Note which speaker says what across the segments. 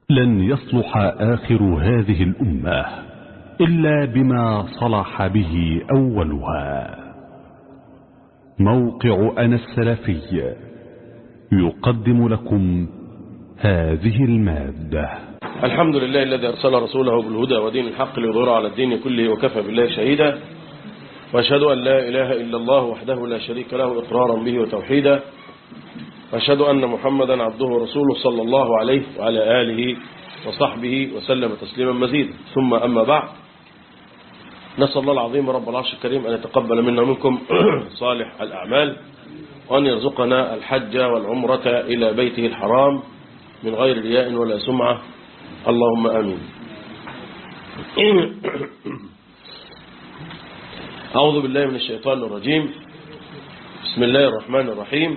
Speaker 1: لن يصلح آخر هذه الأمة إلا بما صلح به أولها موقع أنا السلفي يقدم لكم هذه المادة
Speaker 2: الحمد لله الذي أرسل رسوله بالهدى ودين الحق ليظهره على الدين كله وكفى بالله شهيدا وأشهد أن لا إله إلا الله وحده لا شريك له إقرارا به وتوحيدا وأشهد أن محمدا عبده ورسوله صلى الله عليه وعلى آله وصحبه وسلم تسليما مزيدا ثم أما بعد نسأل الله العظيم رب العرش الكريم أن يتقبل منا ومنكم صالح الأعمال وأن يرزقنا الحج والعمرة إلى بيته الحرام من غير رياء ولا سمعة اللهم آمين أعوذ بالله من الشيطان الرجيم بسم الله الرحمن الرحيم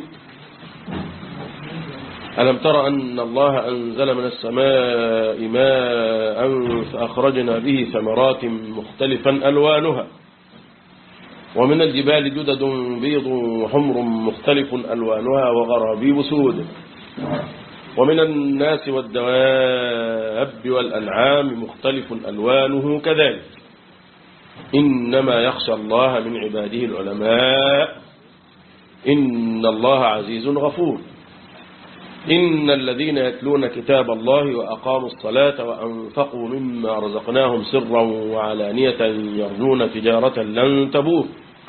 Speaker 2: ألم تر أن الله أنزل من السماء ماء فأخرجنا به ثمرات مختلفا ألوانها ومن الجبال جدد بيض وحمر مختلف ألوانها وغرابيب سود ومن الناس والدواب والأنعام مختلف ألوانه كذلك إنما يخشى الله من عباده العلماء إن الله عزيز غفور إن الذين يتلون كتاب الله وأقاموا الصلاة وأنفقوا مما رزقناهم سرا وعلانية يرجون تجارة لن تبور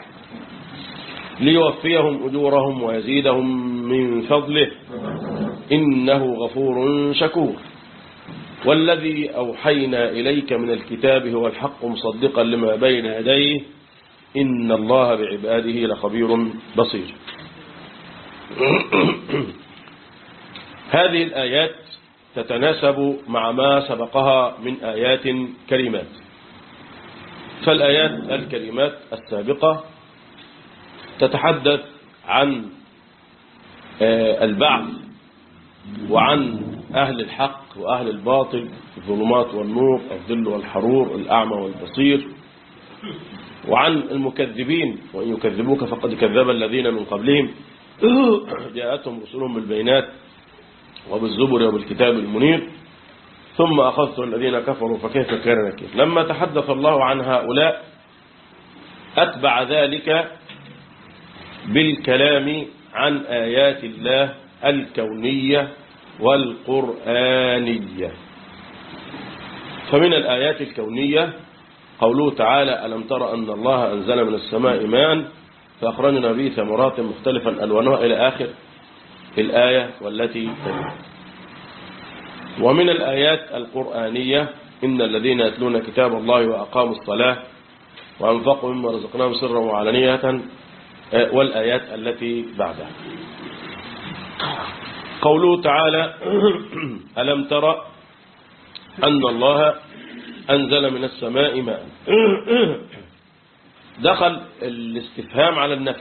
Speaker 2: ليوفيهم أجورهم ويزيدهم من فضله إنه غفور شكور والذي أوحينا إليك من الكتاب هو الحق مصدقا لما بين يديه إن الله بعباده لخبير بصير هذه الآيات تتناسب مع ما سبقها من آيات كريمات فالآيات الكريمات السابقة تتحدث عن البعث وعن أهل الحق وأهل الباطل الظلمات والنور الظل والحرور الأعمى والبصير وعن المكذبين وإن يكذبوك فقد كذب الذين من قبلهم جاءتهم رسلهم بالبينات وبالزبر وبالكتاب المنير ثم أخذت الذين كفروا فكيف كان نكير لما تحدث الله عن هؤلاء أتبع ذلك بالكلام عن آيات الله الكونية والقرآنية فمن الآيات الكونية قوله تعالى ألم تر أن الله أنزل من السماء ماء فأخرجنا به ثمرات مختلفا ألوانها إلى آخر الآية والتي تلي ومن الآيات القرآنية إن الذين يتلون كتاب الله وأقاموا الصلاة وأنفقوا مما رزقناهم سرا وعلانية والآيات التي بعدها قوله تعالى ألم ترى أن الله أنزل من السماء ماء دخل الاستفهام على النفي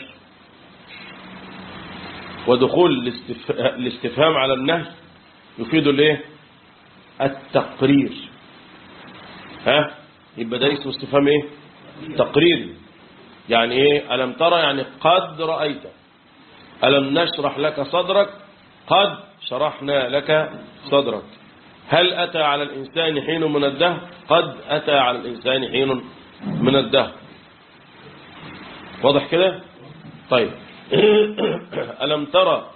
Speaker 2: ودخول الاستفهام على النهي يفيد الايه التقرير ها يبقى ده اسمه استفهام ايه تقريري يعني ايه ألم ترى يعني قد رأيت ألم نشرح لك صدرك قد شرحنا لك صدرك هل أتى على الإنسان حين من الدهر قد أتى على الإنسان حين من الدهر واضح كده طيب ألم ترى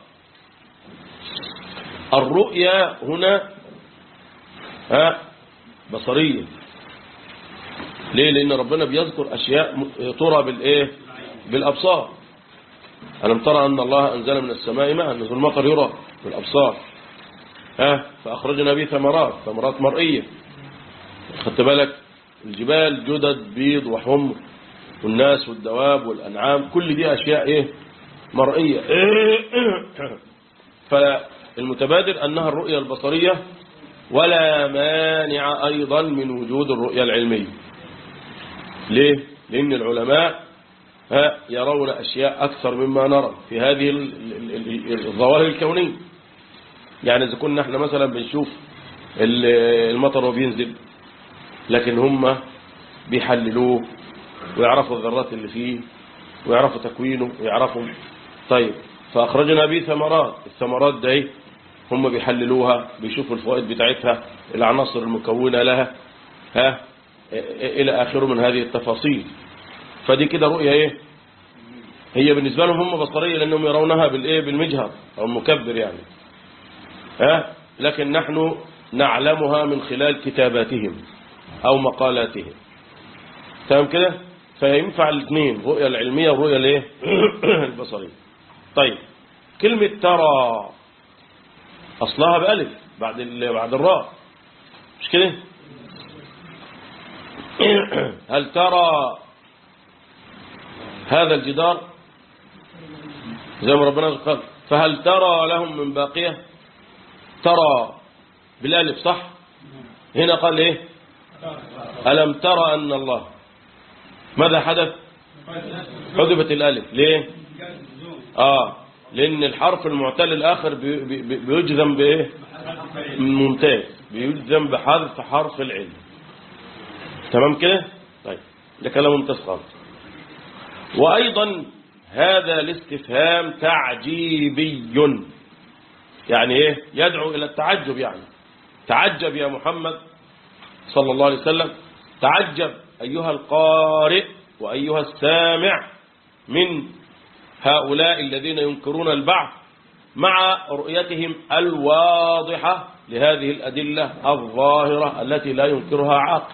Speaker 2: الرؤيا هنا ها بصرية ليه لأن ربنا بيذكر أشياء ترى بالإيه بالأبصار ألم ترى أن الله أنزل من السماء ماء نزل المطر يرى بالأبصار ها فأخرجنا به ثمرات ثمرات مرئية خدت بالك الجبال جدد بيض وحمر والناس والدواب والأنعام كل دي أشياء إيه مرئية فالمتبادر أنها الرؤية البصرية ولا مانع أيضا من وجود الرؤية العلمية ليه؟ لأن العلماء يرون أشياء أكثر مما نرى في هذه الظواهر الكونية يعني إذا كنا احنا مثلا بنشوف المطر وبينزل لكن هم بيحللوه ويعرفوا الذرات اللي فيه ويعرفوا تكوينه ويعرفوا طيب فأخرجنا به ثمرات الثمرات ده ايه هم بيحللوها بيشوفوا الفوائد بتاعتها العناصر المكونة لها ها إلى آخره من هذه التفاصيل فدي كده رؤية إيه هي بالنسبة لهم هم بصرية لأنهم يرونها بالإيه بالمجهر أو المكبر يعني ها لكن نحن نعلمها من خلال كتاباتهم أو مقالاتهم تمام كده فينفع الاثنين الرؤية العلمية والرؤية الايه البصرية طيب كلمة ترى أصلها بألف بعد ال- بعد الراء مش كده هل ترى هذا الجدار زي ما ربنا قال فهل ترى لهم من باقية ترى بالالف صح هنا قال ايه ألم ترى أن الله ماذا حدث حذفت الالف ليه اه لان الحرف المعتل الاخر بي- بي- بيجزم بايه ممتاز بيجزم بحذف حرف العلم تمام كده طيب ده كلام ممتاز خالص وايضا هذا الاستفهام تعجيبي يعني ايه يدعو الى التعجب يعني تعجب يا محمد صلى الله عليه وسلم تعجب أيها القارئ وأيها السامع من هؤلاء الذين ينكرون البعث مع رؤيتهم الواضحة لهذه الأدلة الظاهرة التي لا ينكرها عاقل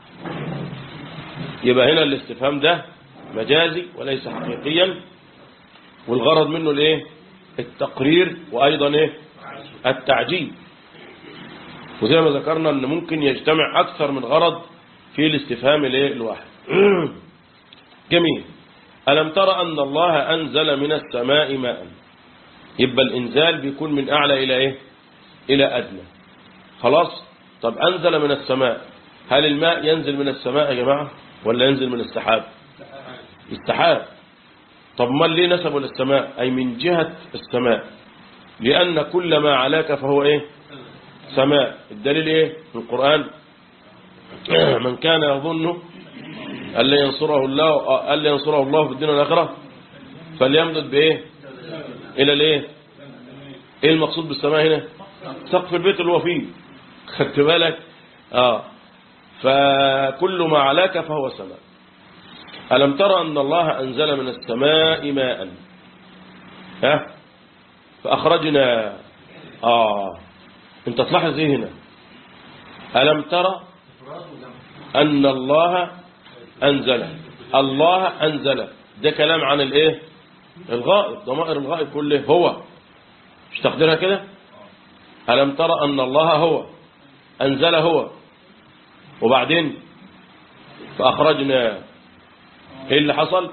Speaker 2: يبقى هنا الاستفهام ده مجازي وليس حقيقيا والغرض منه الايه التقرير وايضا ايه التعجيب وزي ما ذكرنا ان ممكن يجتمع اكثر من غرض في الاستفهام الايه الواحد جميل ألم ترى أن الله أنزل من السماء ماء يبقى الإنزال بيكون من أعلى إلى إيه إلى أدنى خلاص طب أنزل من السماء هل الماء ينزل من السماء يا جماعة ولا ينزل من السحاب السحاب طب ما ليه نسبه للسماء أي من جهة السماء لأن كل ما علاك فهو إيه سماء الدليل إيه في القرآن من كان يظن ألا ينصره الله ألا ينصره الله في الدنيا والآخرة فليمدد بإيه إلى الإيه إيه المقصود بالسماء هنا سقف البيت اللي هو فيه خدت بالك آه فكل ما علاك فهو سماء ألم ترى أن الله أنزل من السماء ماء ها فأخرجنا آه انت تلاحظ ايه هنا ألم ترى أن الله أنزل الله أنزل ده كلام عن الايه الغائب ضمائر الغائب كله هو مش تقديرها كده ألم ترى أن الله هو أنزل هو وبعدين فأخرجنا ايه اللي حصل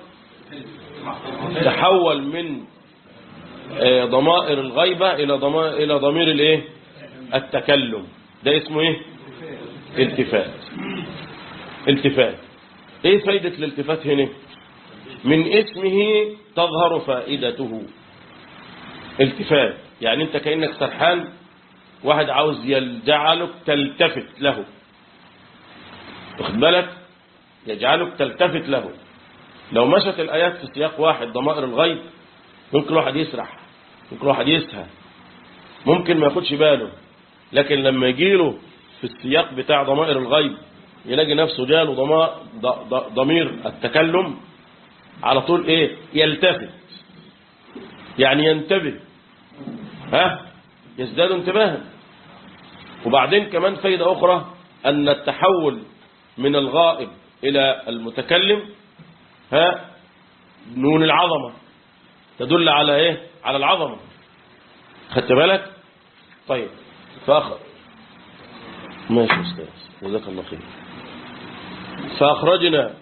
Speaker 2: تحول من آه، ضمائر الغيبة إلى ضمائر إلى ضمير الايه التكلم ده اسمه ايه التفات التفات ايه فايدة الالتفات هنا من اسمه تظهر فائدته التفات يعني انت كأنك سرحان واحد عاوز يجعلك تلتفت له واخد بالك يجعلك تلتفت له لو مشت الآيات في سياق واحد ضمائر الغيب ممكن واحد يسرح ممكن واحد يسهى ممكن ما ياخدش باله لكن لما يجيله في السياق بتاع ضمائر الغيب يلاقي نفسه جاله ضما- ض- ض- ضمير التكلم على طول ايه يلتفت يعني ينتبه ها يزداد انتباها وبعدين كمان فايدة أخرى أن التحول من الغائب إلى المتكلم ها نون العظمة تدل على ايه على العظمة خدت بالك طيب فأخر ماشي يا أستاذ جزاك الله خير فأخرجنا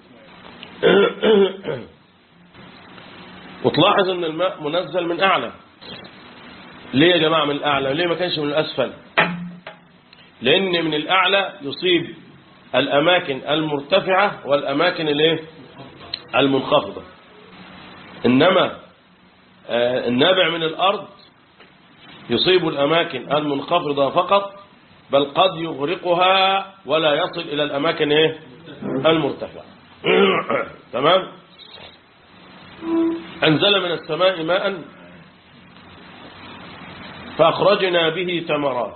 Speaker 2: وتلاحظ أن الماء منزل من أعلى ليه يا جماعة من الأعلى ليه ما كانش من الأسفل لأن من الأعلى يصيب الأماكن المرتفعة والأماكن الايه المنخفضة إنما آه، النابع من الأرض يصيب الأماكن المنخفضة فقط بل قد يغرقها ولا يصل إلى الأماكن إيه؟ المرتفعة تمام أنزل من السماء ماء فأخرجنا به ثمرات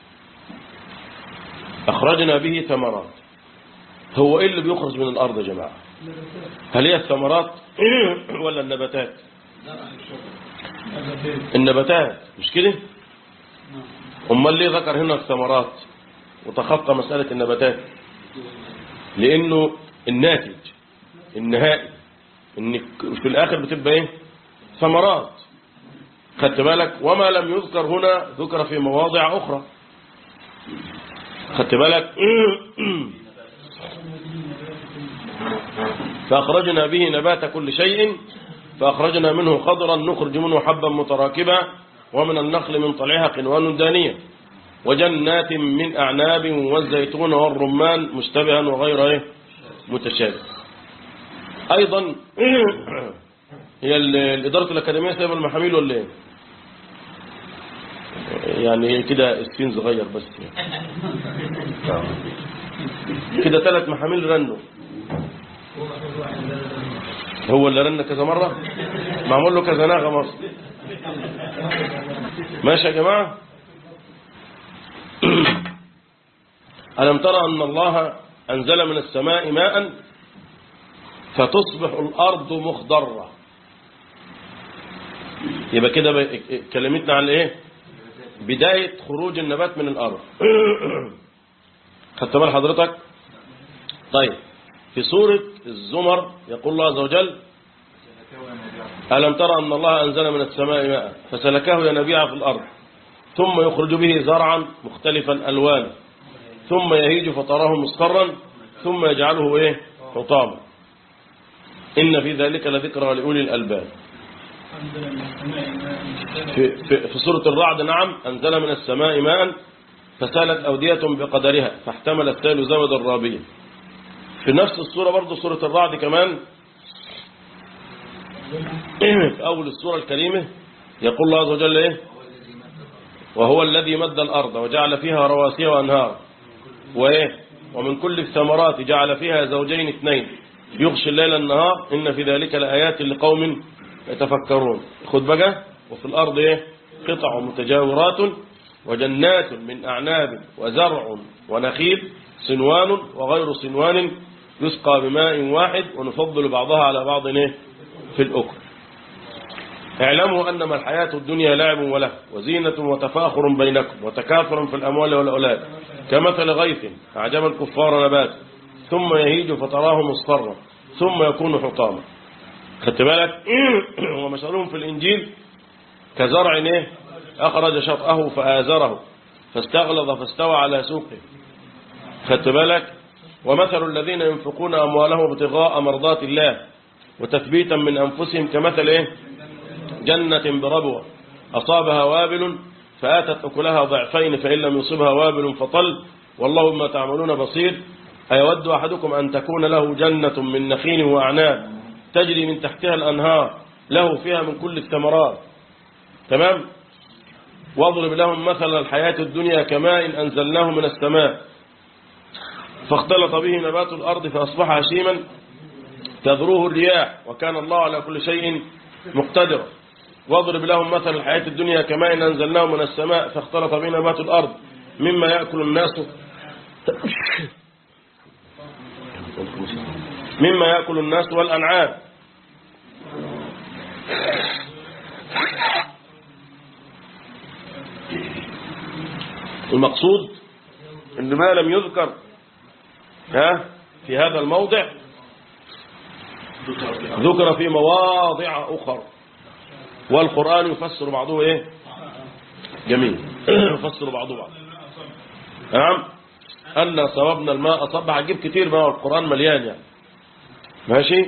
Speaker 2: أخرجنا به ثمرات هو إيه اللي بيخرج من الأرض يا جماعة هل هي الثمرات ولا النباتات النباتات مش كده امال ليه ذكر هنا الثمرات وتخطى مسألة النباتات لأنه الناتج النهائي ان في الآخر بتبقى ايه ثمرات خدت بالك وما لم يذكر هنا ذكر في مواضع أخرى خدت بالك فأخرجنا به نبات كل شيء فأخرجنا منه خضرا نخرج منه حبا متراكبا ومن النخل من طلعها قنوان دانية وجنات من أعناب والزيتون والرمان مشتبها وغير إيه متشابه أيضا هي الإدارة الأكاديمية سايبة المحاميل ولا إيه؟ يعني كده اسفين صغير بس كده ثلاث محاميل رنوا هو اللي رن كذا مرة معمول له كذا نغمة مصر ماشي يا جماعة ألم ترى أن الله أنزل من السماء ماء فتصبح الأرض مخضرة يبقى كده كلمتنا عن ايه بداية خروج النبات من الأرض خدت بال حضرتك طيب في سورة الزمر يقول الله عز وجل ألم ترى أن الله أنزل من السماء ماء فسلكه ينبيع في الأرض ثم يخرج به زرعا مختلفا ألوانه ثم يهيج فتراه مصفرا ثم يجعله إيه حطاما إن في ذلك لذكرى لأولي الألباب في, في, في سورة الرعد نعم أنزل من السماء ماء فسالت أودية بقدرها فاحتمل السيل زود الرابية في نفس السورة برضو سورة الرعد كمان في أول السورة الكريمة يقول الله عز وجل إيه وهو الذي مد الأرض وجعل فيها رواسي وأنهار وإيه ومن كل الثمرات جعل فيها زوجين اثنين يغشي الليل النهار إن في ذلك لآيات لقوم يتفكرون خد بقى وفي الأرض إيه قطع متجاورات وجنات من أعناب وزرع ونخيل صنوان وغير صنوان يسقى بماء واحد ونفضل بعضها على بعض إيه في الأكل اعلموا أنما الحياة الدنيا لعب وله وزينة وتفاخر بينكم وتكاثر في الأموال والأولاد كمثل غيث أعجب الكفار نبات ثم يهيج فتراه مصفرا ثم يكون حطاما خدت بالك ومثلهم في الإنجيل كزرع ايه أخرج شطأه فآزره فاستغلظ فاستوى على سوقه خدت بالك ومثل الذين ينفقون أموالهم ابتغاء مرضات الله وتثبيتا من أنفسهم كمثل إيه؟ جنة بربوة أصابها وابل فآتت أكلها ضعفين فإن لم يصبها وابل فطل والله بما تعملون بصير أيود أحدكم أن تكون له جنة من نخيل وأعناب تجري من تحتها الأنهار له فيها من كل الثمرات تمام واضرب لهم مثل الحياة الدنيا كماء أنزلناه من السماء فاختلط به نبات الأرض فأصبح هشيما تذروه الرياح وكان الله على كل شيء مقتدرا واضرب لهم مثل الحياة الدنيا كماء أنزلناه من السماء فاختلط به نبات الأرض مما يأكل الناس مما يأكل الناس والأنعام المقصود ان ما لم يذكر ها في هذا الموضع ذكر في مواضع أخرى والقرآن يفسر بعضه ايه جميل يفسر بعضه بعض نعم أن صوابنا الماء صب هتجيب كتير ما هو القرآن مليان يعني ماشي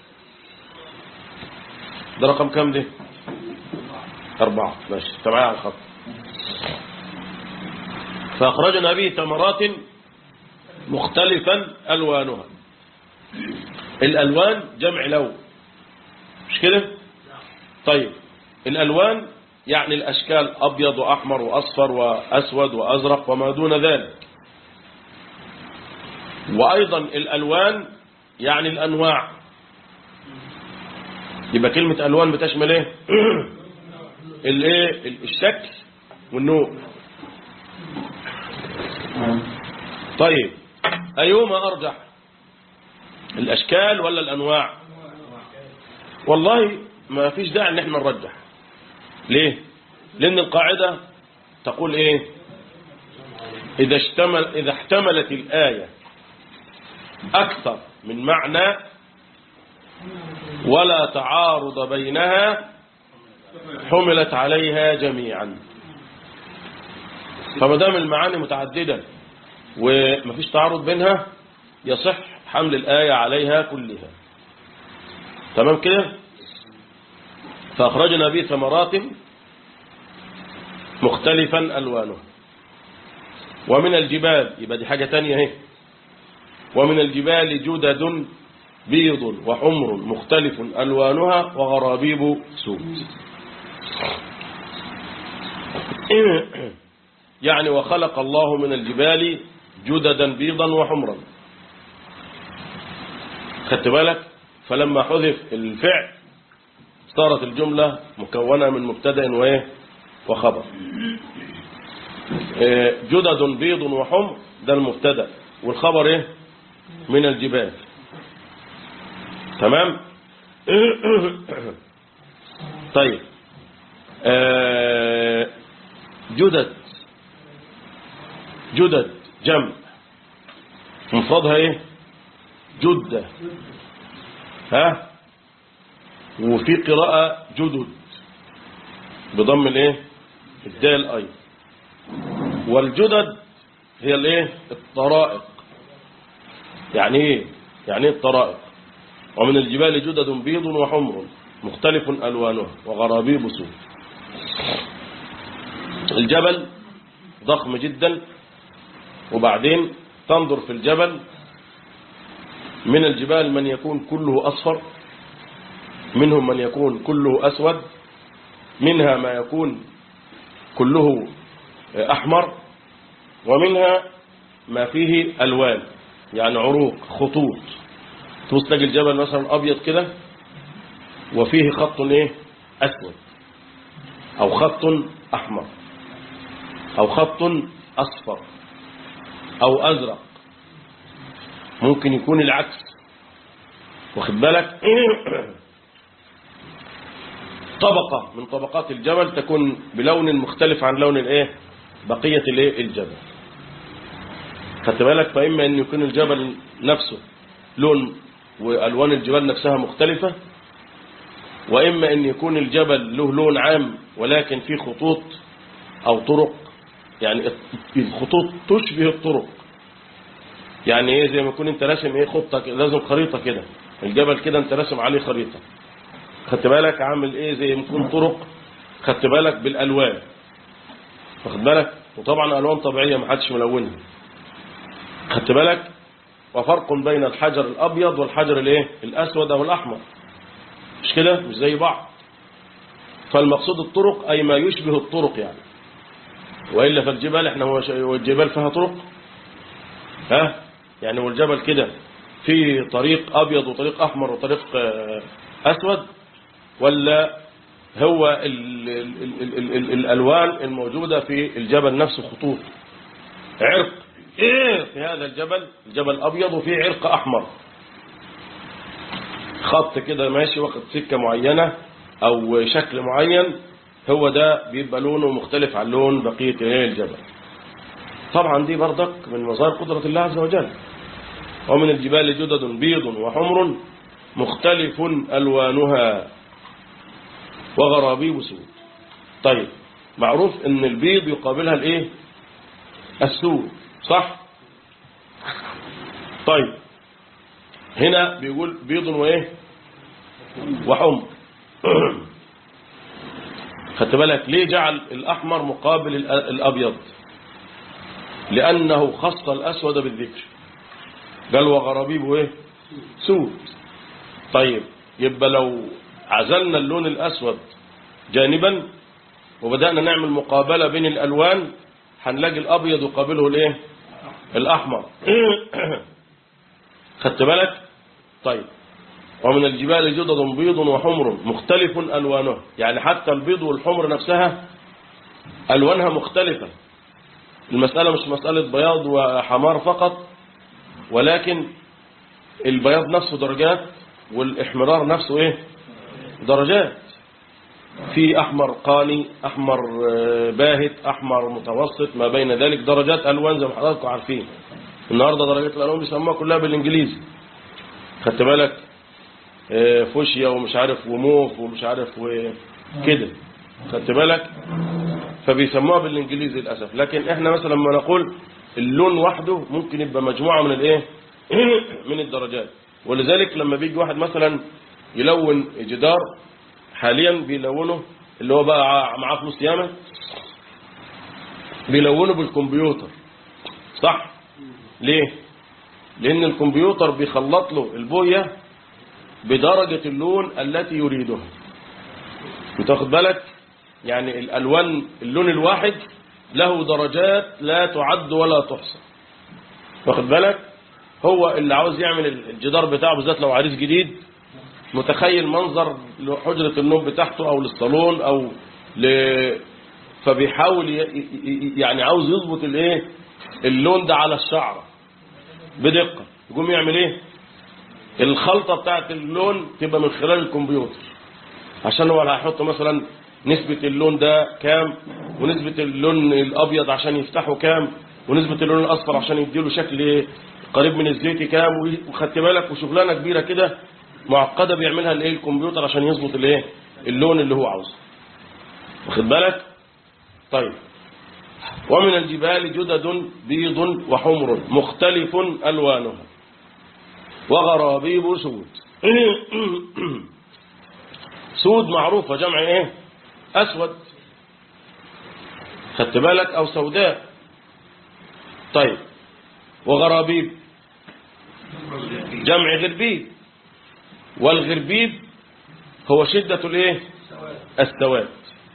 Speaker 2: ده رقم كام ده أربعة ماشي تبعي على الخط فأخرجنا به ثمرات مختلفا ألوانها الألوان جمع لون مش كده طيب الألوان يعني الأشكال أبيض وأحمر وأصفر وأسود وأزرق وما دون ذلك وأيضا الألوان يعني الأنواع يبقى كلمة ألوان بتشمل إيه الايه الشكل والنوء طيب أيهما أرجح الأشكال ولا الأنواع والله ما فيش داعي ان احنا نرجح ليه لأن القاعدة تقول إيه إذا, اشتمل إذا احتملت الآية أكثر من معنى ولا تعارض بينها حملت عليها جميعا فما دام المعاني متعددة ومفيش تعارض بينها يصح حمل الآية عليها كلها تمام كده فأخرجنا به ثمرات مختلفا ألوانه ومن الجبال يبقى دي حاجة تانية اهي ومن الجبال جدد بيض وحمر مختلف ألوانها وغرابيب سود يعني وخلق الله من الجبال جددا بيضا وحمرا خدت بالك فلما حذف الفعل صارت الجملة مكونة من مبتدا وايه وخبر جدد بيض وحمر ده المبتدا والخبر ايه من الجبال تمام طيب جدد جدد جمع مفردها ايه جدة ها وفي قراءة جدد بضم الايه الدال ايضا والجدد هي الايه الطرائق يعني ايه يعني ايه الطرائق ومن الجبال جدد بيض وحمر مختلف الوانها وغرابيب سود الجبل ضخم جدا وبعدين تنظر في الجبل من الجبال من يكون كله أصفر منهم من يكون كله أسود منها ما يكون كله أحمر ومنها ما فيه ألوان يعني عروق خطوط تبص تلاقي الجبل مثلا أبيض كده وفيه خط ايه أسود أو خط أحمر أو خط أصفر أو أزرق ممكن يكون العكس واخد بالك طبقة من طبقات الجبل تكون بلون مختلف عن لون الايه بقية الايه الجبل خدت بالك فإما أن يكون الجبل نفسه لون وألوان الجبال نفسها مختلفة وإما أن يكون الجبل له لون عام ولكن فيه خطوط أو طرق يعني الخطوط تشبه الطرق يعني ايه زي ما يكون انت راسم ايه خطة لازم خريطة كده الجبل كده انت راسم عليه خريطة خدت بالك عامل ايه زي ما يكون طرق خدت بالك بالالوان واخد بالك وطبعا الوان طبيعية ما حدش ملونها خدت بالك وفرق بين الحجر الابيض والحجر الايه الاسود او الاحمر مش كده مش زي بعض فالمقصود الطرق اي ما يشبه الطرق يعني وإلا فالجبال احنا هو الجبال فيها طرق ها يعني هو الجبل كده في طريق أبيض وطريق أحمر وطريق أسود ولا هو ال ال ال ال ال الألوان الموجودة في الجبل نفسه خطوط عرق إيه في هذا الجبل الجبل أبيض وفيه عرق أحمر خط كده ماشي واخد سكة معينة أو شكل معين هو ده بيبقى لونه مختلف عن لون بقية الجبل طبعا دي برضك من مظاهر قدرة الله عز وجل ومن الجبال جدد بيض وحمر مختلف ألوانها وغرابيب سود طيب معروف ان البيض يقابلها الايه السود صح طيب هنا بيقول بيض وايه وحمر خدت بالك ليه جعل الأحمر مقابل الأبيض لأنه خص الأسود بالذكر قال وغرابيب ايه سود طيب يبقى لو عزلنا اللون الأسود جانبا وبدأنا نعمل مقابلة بين الألوان هنلاقي الأبيض يقابله الايه الأحمر خدت بالك طيب ومن الجبال جدد بيض وحمر مختلف ألوانه يعني حتى البيض والحمر نفسها ألوانها مختلفة المسألة مش مسألة بياض وحمار فقط ولكن البياض نفسه درجات والإحمرار نفسه إيه درجات في أحمر قاني أحمر باهت أحمر متوسط ما بين ذلك درجات ألوان زي ما حضراتكم عارفين النهاردة درجات الألوان بيسموها كلها بالإنجليزي خدت بالك فوشيا ومش عارف وموف ومش عارف وكده خدت بالك فبيسموها بالإنجليزي للأسف لكن احنا مثلا لما نقول اللون وحده ممكن يبقى مجموعة من الايه من الدرجات ولذلك لما بيجي واحد مثلا يلون جدار حاليا بيلونه اللي هو بقى معاه فلوس ياما بيلونه بالكمبيوتر صح ليه لان الكمبيوتر بيخلط له البويه بدرجة اللون التي يريدها انت واخد بالك يعني الالوان اللون الواحد له درجات لا تعد ولا تحصى واخد بالك هو اللي عاوز يعمل الجدار بتاعه بالذات لو عريس جديد متخيل منظر لحجرة النوم بتاعته او للصالون او ل... فبيحاول ي... يعني عاوز يظبط الايه اللون ده على الشعر بدقة يقوم يعمل ايه الخلطة بتاعت اللون تبقى من خلال الكمبيوتر عشان هو هيحط مثلا نسبة اللون ده كام ونسبة اللون الابيض عشان يفتحه كام ونسبة اللون الاصفر عشان يديله شكل قريب من الزيتي كام وخدت بالك وشغلانة كبيرة كده معقدة بيعملها الايه الكمبيوتر عشان يظبط الايه اللون اللي هو عاوزه واخد بالك طيب ومن الجبال جدد بيض وحمر مختلف ألوانها وغرابيب سود سود معروفة جمع ايه أسود خدت بالك أو سوداء طيب وغرابيب جمع غربيب والغربيب هو شدة الايه السواد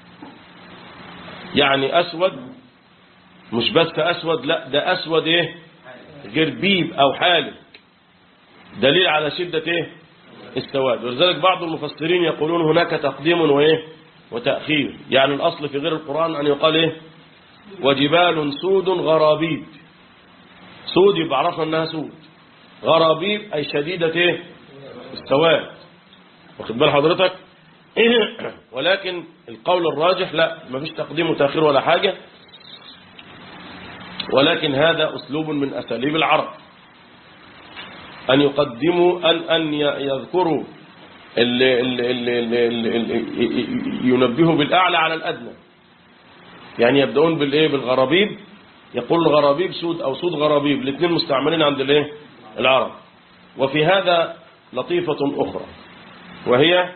Speaker 2: يعني أسود مش بس أسود لا ده أسود إيه غربيب أو حالك دليل على شدة إيه السواد ولذلك بعض المفسرين يقولون هناك تقديم وإيه وتأخير يعني الأصل في غير القرآن أن يقال إيه وجبال سود غرابيب سود يبقى عرفنا أنها سود غرابيب أي شديدة إيه السواد واخد بال حضرتك ولكن القول الراجح لا ما فيش تقديم وتأخير ولا حاجة ولكن هذا أسلوب من أساليب العرب أن يقدموا أن, أن يذكروا اللي اللي اللي اللي اللي ينبهوا بالأعلى على الأدنى يعني يبدأون بالإيه بالغرابيب يقول الغرابيب سود أو سود غرابيب الاثنين مستعملين عند الإيه العرب وفي هذا لطيفة أخرى وهي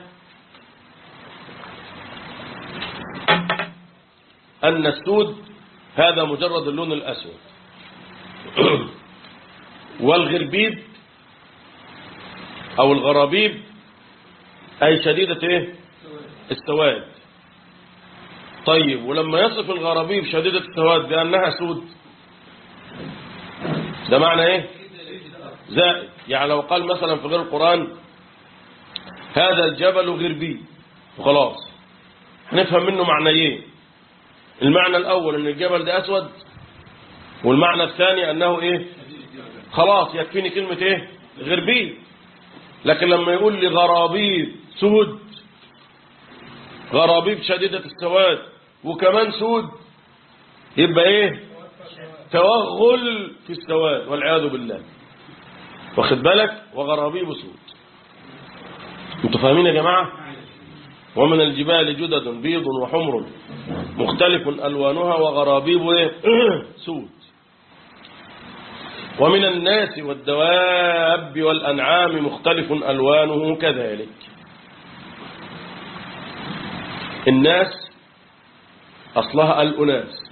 Speaker 2: أن السود هذا مجرد اللون الأسود والغربيب أو الغرابيب أي شديدة إيه؟ السواد طيب ولما يصف الغرابيب شديدة السواد بأنها سود ده معنى إيه زائد يعني لو قال مثلا في غير القرآن هذا الجبل غربي وخلاص هنفهم منه معنيين المعنى الأول أن الجبل ده أسود والمعنى الثاني أنه إيه خلاص يكفيني كلمة إيه غربي لكن لما يقول لي غرابيب سود غرابيب شديدة السواد وكمان سود يبقى إيه توغل في السواد والعياذ بالله واخد بالك وغرابيب سود انتوا فاهمين يا جماعة ومن الجبال جدد بيض وحمر مختلف ألوانها وغرابيب إيه؟ سود ومن الناس والدواب والأنعام مختلف ألوانه كذلك الناس أصلها الأناس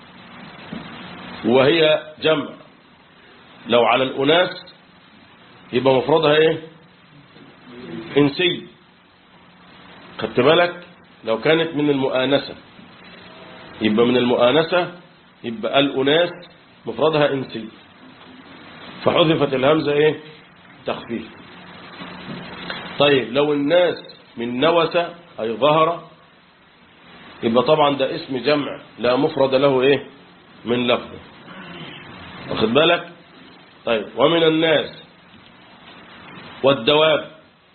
Speaker 2: وهي جمع لو على الأناس يبقى مفردها إيه إنسي خدت بالك لو كانت من المؤانسة يبقى من المؤانسة يبقى الأناس مفردها إنسي فحذفت الهمزة إيه تخفيف طيب لو الناس من نوسة أي ظهر يبقى طبعا ده اسم جمع لا مفرد له ايه من لفظه واخد بالك طيب ومن الناس والدواب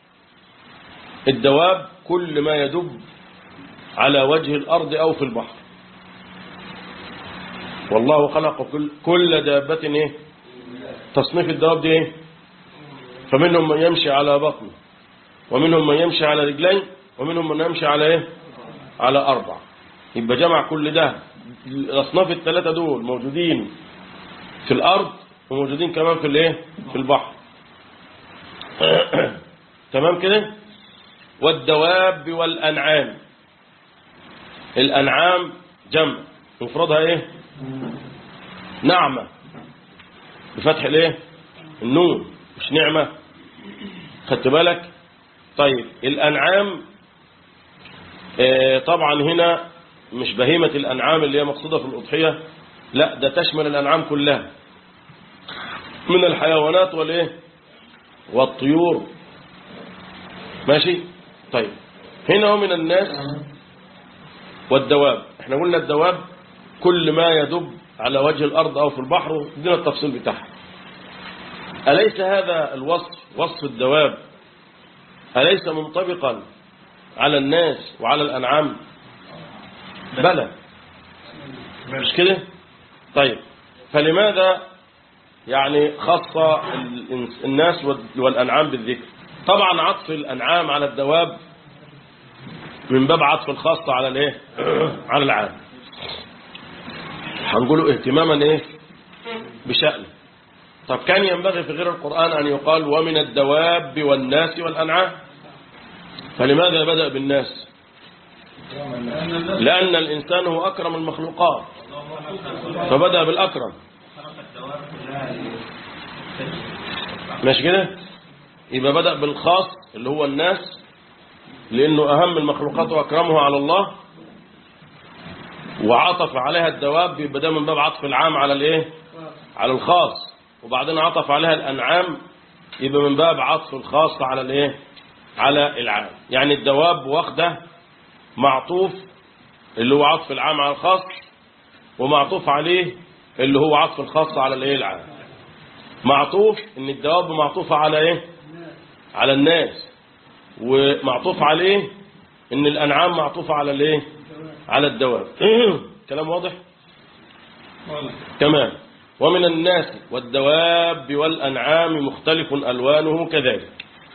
Speaker 2: الدواب كل ما يدب على وجه الأرض أو في البحر والله خلق كل, كل دابة إيه تصنيف الدواب دي إيه فمنهم من يمشي على بطنه ومنهم من يمشي على رجلين ومنهم من يمشي على إيه على أربع يبقى جمع كل ده الأصناف الثلاثة دول موجودين في الأرض وموجودين كمان في الإيه في البحر تمام كده والدواب والأنعام الأنعام جمع مفردها إيه نعمة بفتح الإيه النون مش نعمة خدت بالك طيب الأنعام آه طبعا هنا مش بهيمة الأنعام اللي هي مقصودة في الأضحية لا ده تشمل الأنعام كلها من الحيوانات والإيه والطيور ماشي طيب هنا من الناس والدواب احنا قلنا الدواب كل ما يدب على وجه الأرض أو في البحر دينا التفصيل بتاعها أليس هذا الوصف وصف الدواب أليس منطبقا على الناس وعلى الأنعام بلى مش كده طيب فلماذا يعني خص الناس والأنعام بالذكر طبعا عطف الأنعام على الدواب من باب عطف الخاص على الايه على العام هنقوله اهتماما ايه بشأنه طب كان ينبغي في غير القرآن أن يقال ومن الدواب والناس والأنعام فلماذا بدأ بالناس لأن الإنسان هو أكرم المخلوقات فبدأ بالأكرم ماشي كده يبقى بدأ بالخاص اللي هو الناس لأنه أهم المخلوقات وأكرمها على الله وعطف عليها الدواب يبقى ده من باب عطف العام على الايه على الخاص وبعدين عطف عليها الأنعام يبقى من باب عطف الخاص على الايه على العام يعني الدواب واخده معطوف اللي هو عطف العام على الخاص ومعطوف عليه اللي هو عطف الخاص على الايه العام معطوف ان الدواب معطوفة على ايه على الناس ومعطوف عليه ان الانعام معطوفة على الايه على الدواب كلام واضح تمام ومن الناس والدواب والأنعام مختلف ألوانه كذلك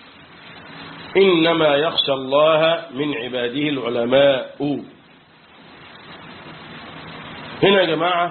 Speaker 2: إنما يخشى الله من عباده العلماء هنا يا جماعة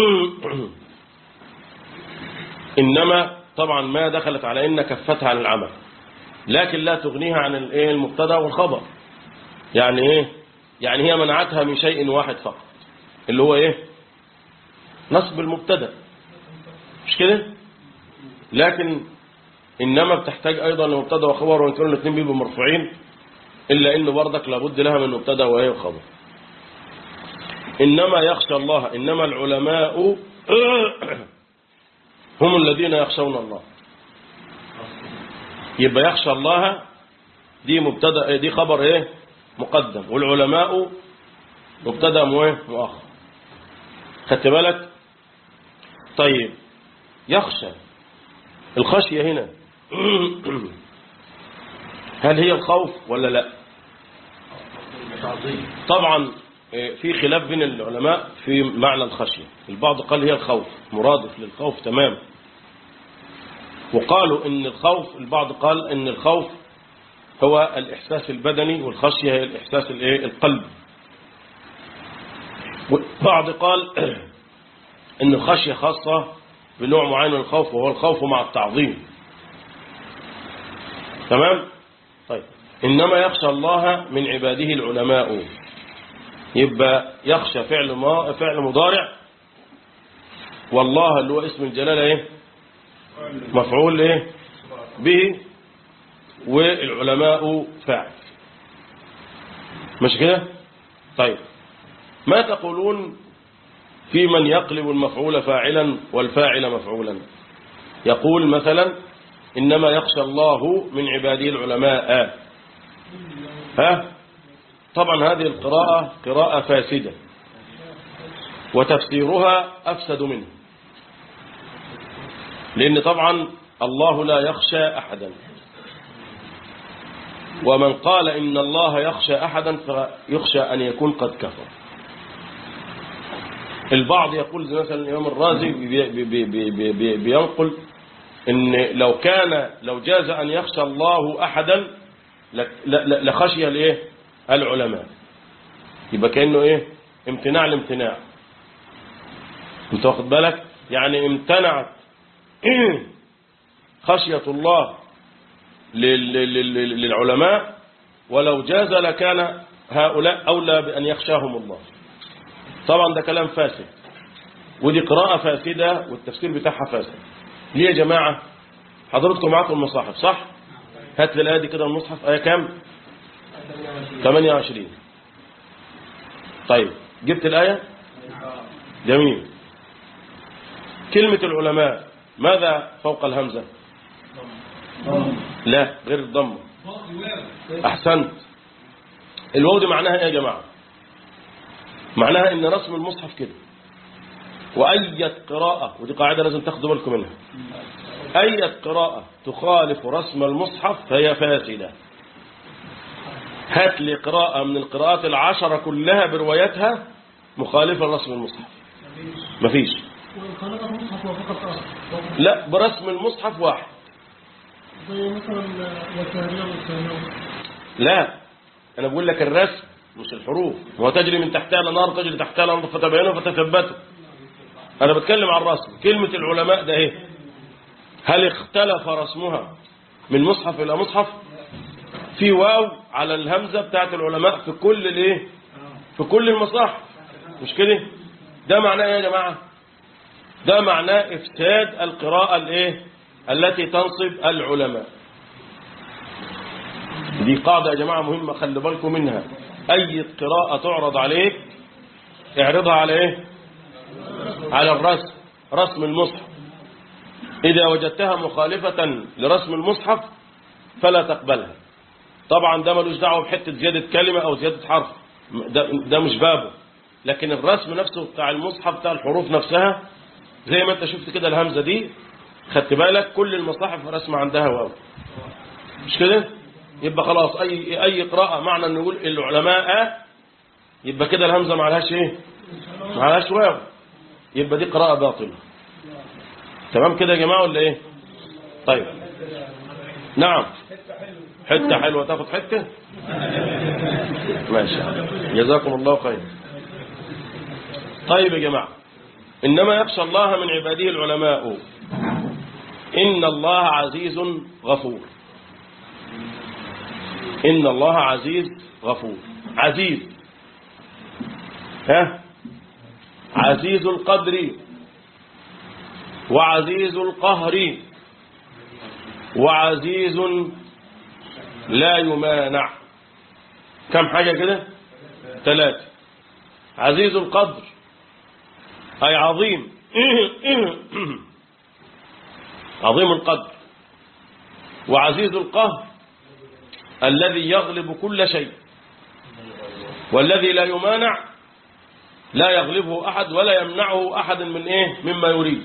Speaker 2: إنما طبعا ما دخلت على إن كفتها عن العمل لكن لا تغنيها عن الايه المبتدا والخبر يعني ايه يعني هي منعتها من شيء واحد فقط اللي هو ايه نصب المبتدا مش كده لكن انما بتحتاج ايضا لمبتدا وخبر وان كانوا الاثنين بيبقوا مرفوعين الا انه برضك لابد لها من مبتدا وايه وخبر انما يخشى الله انما العلماء هم الذين يخشون الله يبقى يخشى الله دي مبتدا دي خبر ايه مقدم والعلماء مبتدا مؤخر خدت بالك طيب يخشى الخشية هنا هل هي الخوف ولا لا طبعا في خلاف بين العلماء في معنى الخشية البعض قال هي الخوف مرادف للخوف تمام وقالوا ان الخوف البعض قال ان الخوف هو الإحساس البدني والخشية هي الإحساس الايه القلب والبعض قال ان الخشية خاصة بنوع معين من الخوف وهو الخوف مع التعظيم تمام طيب إنما يخشى الله من عباده العلماء يبقى يخشى فعل ما فعل مضارع والله اللي هو اسم الجلالة ايه مفعول ايه به والعلماء فاعل مش كده طيب ما تقولون في من يقلب المفعول فاعلا والفاعل مفعولا يقول مثلا إنما يخشى الله من عباده العلماء ها طبعا هذه القراءة قراءة فاسدة وتفسيرها أفسد منه لأن طبعا الله لا يخشى أحدا ومن قال إن الله يخشى أحدا فيخشى أن يكون قد كفر البعض يقول زي مثلا الإمام الرازي بي بي بي بي بي بينقل إن لو كان لو جاز أن يخشى الله أحدا لخشي الايه العلماء يبقى كأنه إيه امتناع الامتناع انت واخد بالك يعني امتنعت خشية الله للعلماء ولو جاز لكان هؤلاء أولى بأن يخشاهم الله طبعا ده كلام فاسد ودي قراءة فاسدة والتفسير بتاعها فاسد ليه يا جماعة حضرتكم معاكم المصاحف صح هات لي الآية دي كده المصحف آية كام 28 طيب جبت الآية جميل كلمة العلماء ماذا فوق الهمزة لا غير الضمة أحسنت الواو دي معناها ايه يا جماعة معناها ان رسم المصحف كده وأية قراءة ودي قاعدة لازم تاخدوا بالكم منها أية قراءة تخالف رسم المصحف فهي فاسدة هات لي قراءة من القراءات العشرة كلها بروايتها مخالفة لرسم المصحف مفيش لا برسم المصحف واحد
Speaker 3: زي مثلا وثانية وثانية
Speaker 2: لا أنا بقول لك الرسم مش الحروف وتجري من تحتها الأنهار تجري تحتها الأنهار فتبينوا فتثبتوا أنا بتكلم عن الرسم كلمة العلماء ده إيه هل اختلف رسمها من مصحف إلى مصحف في واو على الهمزة بتاعت العلماء في كل الايه في كل المصاحف مش كده ده معناه ايه يا جماعة ده معناه افساد القراءة الايه التي تنصب العلماء دي قاعدة يا جماعة مهمة خلي بالكم منها أي قراءة تعرض عليك اعرضها على ايه على الرسم رسم المصحف إذا وجدتها مخالفة لرسم المصحف فلا تقبلها طبعا ده ملوش دعوه بحته زياده كلمه او زياده حرف ده, ده مش بابه لكن الرسم نفسه بتاع المصحف بتاع الحروف نفسها زي ما انت شفت كده الهمزه دي خدت بالك كل المصاحف رسم عندها واو مش كده يبقى خلاص اي اي قراءه معنى ان نقول العلماء يبقى كده الهمزه ما عليهاش ايه ما عليهاش واو يبقى دي قراءه باطله تمام كده يا جماعه ولا ايه طيب نعم حتة حلوة تاخد حتة ماشي جزاكم الله خير طيب يا جماعة إنما يخشى الله من عباده العلماء إن الله عزيز غفور إن الله عزيز غفور عزيز ها عزيز القدر وعزيز القهر وعزيز لا يمانع كم حاجة كده ثلاثة عزيز القدر أي عظيم عظيم القدر وعزيز القهر الذي يغلب كل شيء والذي لا يمانع لا يغلبه أحد ولا يمنعه أحد من إيه مما يريد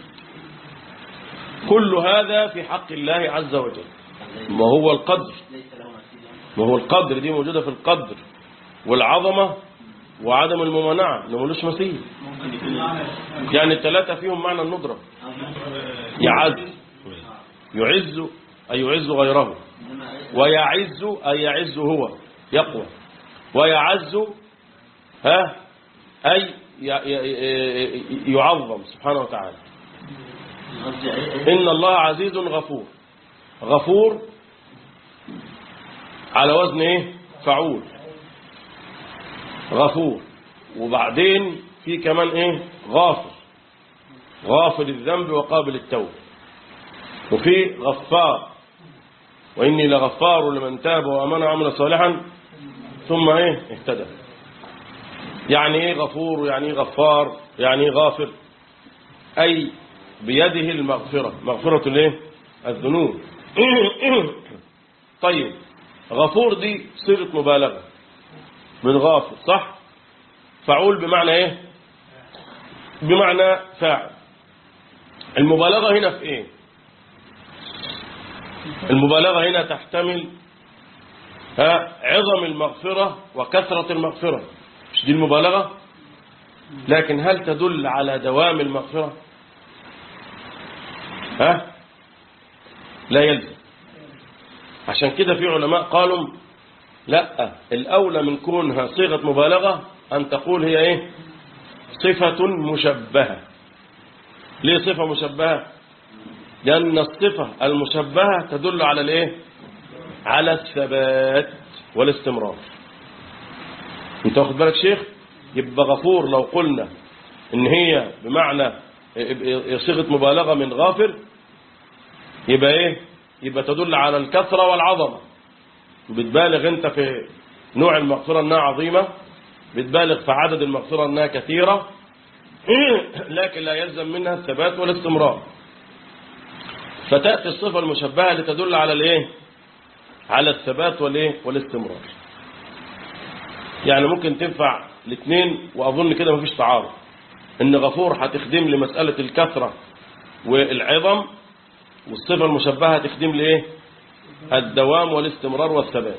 Speaker 2: كل هذا في حق الله عز وجل ما هو القدر ما هو القدر دي موجودة في القدر والعظمة وعدم الممانعة انه ملوش مثيل يعني الثلاثة فيهم معنى الندرة يعز يعز أي يعز غيره ويعز أي يعز هو يقوى ويعز ها أي يعظم سبحانه وتعالى إن الله عزيز غفور غفور على وزن ايه فعول غفور وبعدين في كمان ايه غافر غافر الذنب وقابل التوب وفي غفار وإني لغفار لمن تاب وأمن وعمل صالحا ثم ايه اهتدى يعني ايه غفور ويعني ايه غفار يعني ايه غافر أي بيده المغفرة مغفرة الايه الذنوب طيب غفور دي صيغة مبالغة من غافل صح فعول بمعنى ايه بمعنى فاعل المبالغة هنا في ايه المبالغة هنا تحتمل ها عظم المغفرة وكثرة المغفرة مش دي المبالغة لكن هل تدل على دوام المغفرة ها لا يلزم عشان كده في علماء قالوا لا الأولى من كونها صيغة مبالغة أن تقول هي إيه صفة مشبهة ليه صفة مشبهة لأن الصفة المشبهة تدل على الإيه على الثبات والاستمرار انت واخد بالك شيخ يبقى غفور لو قلنا ان هي بمعنى صيغه مبالغه من غافر يبقى ايه يبقى تدل على الكثره والعظمه بتبالغ انت في نوع المغفره انها عظيمه بتبالغ في عدد المغفره انها كثيره لكن لا يلزم منها الثبات والاستمرار فتاتي الصفه المشبهه لتدل على الايه على الثبات والايه والاستمرار يعني ممكن تنفع الاثنين واظن كده مفيش تعارض ان غفور هتخدم لمساله الكثره والعظم والصفه المشبهه تخدم لايه الدوام والاستمرار والثبات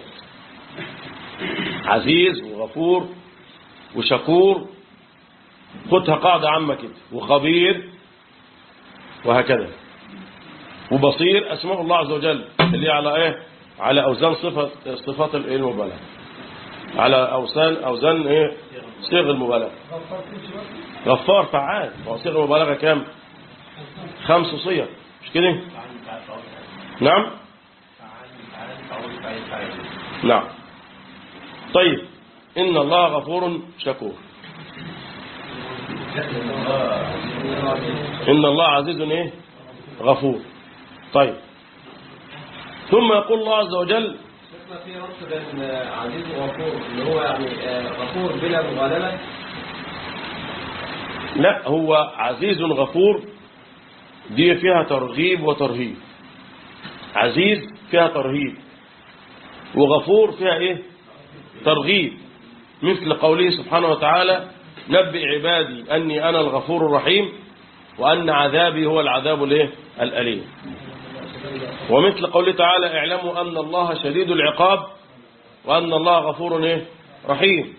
Speaker 2: عزيز وغفور وشكور خدها قاعده عامه كده وخبير وهكذا وبصير اسماء الله عز وجل اللي هي على ايه على اوزان صفه صفات المبالغه على اوزان اوزان ايه صيغ المبالغه غفار فعال هو صيغ المبالغه كام خمس صيغ مش كده نعم نعم طيب ان الله غفور شكور ان الله عزيز ايه غفور طيب ثم يقول الله عز وجل
Speaker 4: شفنا في ربط بين عزيز وغفور اللي هو يعني آه، غفور بلا مغالبة
Speaker 2: لا هو عزيز غفور دي فيها ترغيب وترهيب عزيز فيها ترهيب وغفور فيها ايه ترغيب مثل قوله سبحانه وتعالى نبئ عبادي أني أنا الغفور الرحيم وأن عذابي هو العذاب الايه الأليم ومثل قوله تعالى اعلموا أن الله شديد العقاب وأن الله غفور ايه رحيم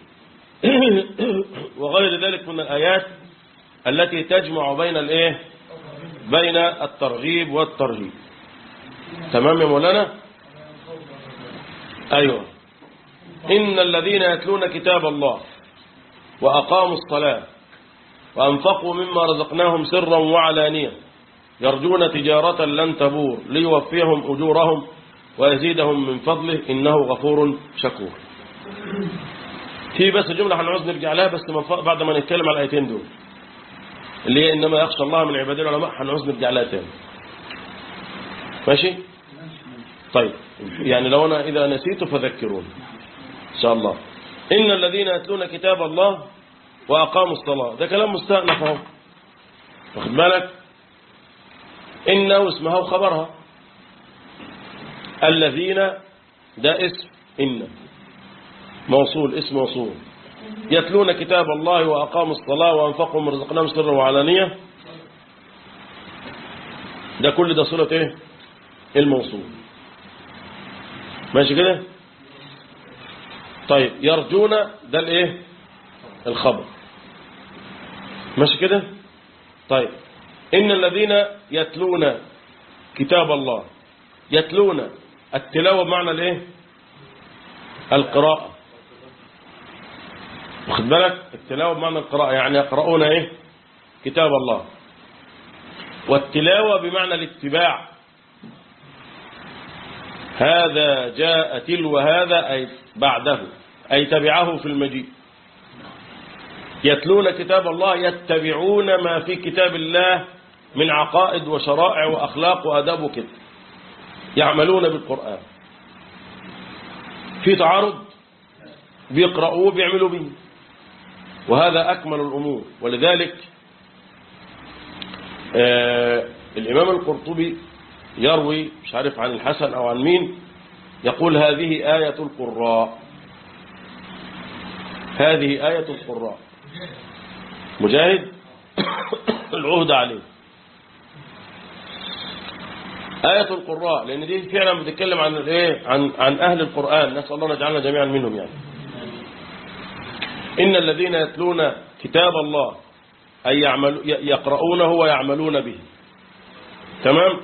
Speaker 2: وغير ذلك من الآيات التي تجمع بين الايه بين الترغيب والترهيب تمام يا مولانا ايوه ان الذين يتلون كتاب الله واقاموا الصلاه وانفقوا مما رزقناهم سرا وعلانيه يرجون تجاره لن تبور ليوفيهم اجورهم ويزيدهم من فضله انه غفور شكور في بس جمله هنعوز نرجع لها بس من ف- بعد ما نتكلم على الايتين دول اللي هي انما يخشى الله من عباده العلماء هنعوز نرجع لها تاني ماشي طيب يعني لو انا اذا نسيت فذكروني ان شاء الله ان الذين يتلون كتاب الله واقاموا الصلاه ده كلام مستأنف اهو واخد بالك ان واسمها وخبرها الذين ده اسم ان موصول اسم موصول يتلون كتاب الله وأقاموا الصلاة وأنفقوا من رزقناهم سرا وعلانية ده كل ده صلة ايه الموصول ماشي كده طيب يرجون ده الايه الخبر ماشي كده طيب إن الذين يتلون كتاب الله يتلون التلاوة بمعنى الايه القراءة واخد بالك التلاوة بمعنى القراءة يعني يقرؤون ايه كتاب الله والتلاوة بمعنى الاتباع هذا جاء تلو هذا أي بعده أي تبعه في المجيء يتلون كتاب الله يتبعون ما في كتاب الله من عقائد وشرائع وأخلاق وأداب وكده يعملون بالقرآن في تعارض بيقرأوه بيعملوا به وهذا أكمل الأمور ولذلك آه الإمام القرطبي يروي مش عارف عن الحسن أو عن مين يقول هذه آية القراء هذه آية القراء مجاهد العهد عليه آية القراء لأن دي فعلا بتتكلم عن الايه عن عن أهل القرآن نسأل الله نجعلنا جميعا منهم يعني إن الذين يتلون كتاب الله أي يعمل يقرؤونه ويعملون به تمام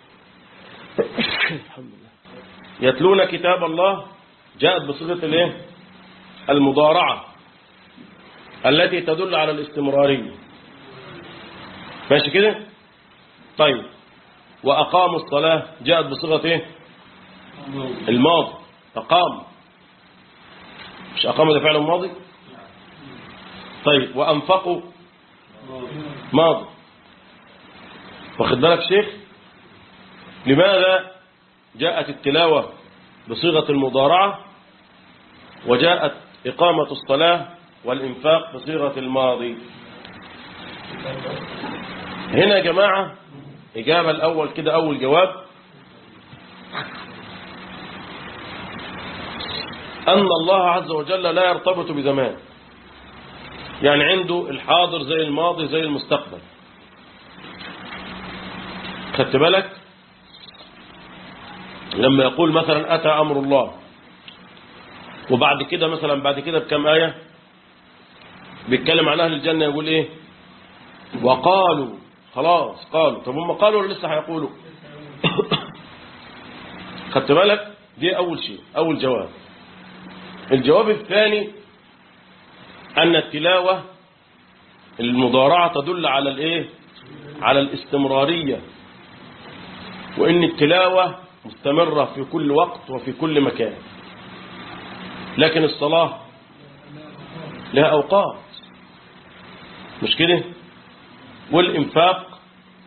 Speaker 2: الحمد لله يتلون كتاب الله جاءت بصيغة الايه المضارعة التي تدل على الاستمرارية ماشي كده طيب وأقاموا الصلاة جاءت بصيغة ايه الماضي أقام مش أقام ده فعل ماضي طيب وأنفقوا ماضي واخد بالك شيخ لماذا جاءت التلاوة بصيغة المضارعة وجاءت إقامة الصلاة والإنفاق بصيغة الماضي هنا يا جماعة إجابة الأول كده أول جواب أن الله عز وجل لا يرتبط بزمان يعني عنده الحاضر زي الماضي زي المستقبل خدت بالك لما يقول مثلا أتى أمر الله وبعد كده مثلا بعد كده بكم آية بيتكلم عن أهل الجنة يقول إيه وقالوا خلاص قالوا طب هم قالوا ولا لسه هيقولوا خدت بالك دي أول شيء أول جواب الجواب الثاني أن التلاوة المضارعة تدل على الإيه على الاستمرارية وإن التلاوة مستمرة في كل وقت وفي كل مكان لكن الصلاة لها أوقات مش كده والإنفاق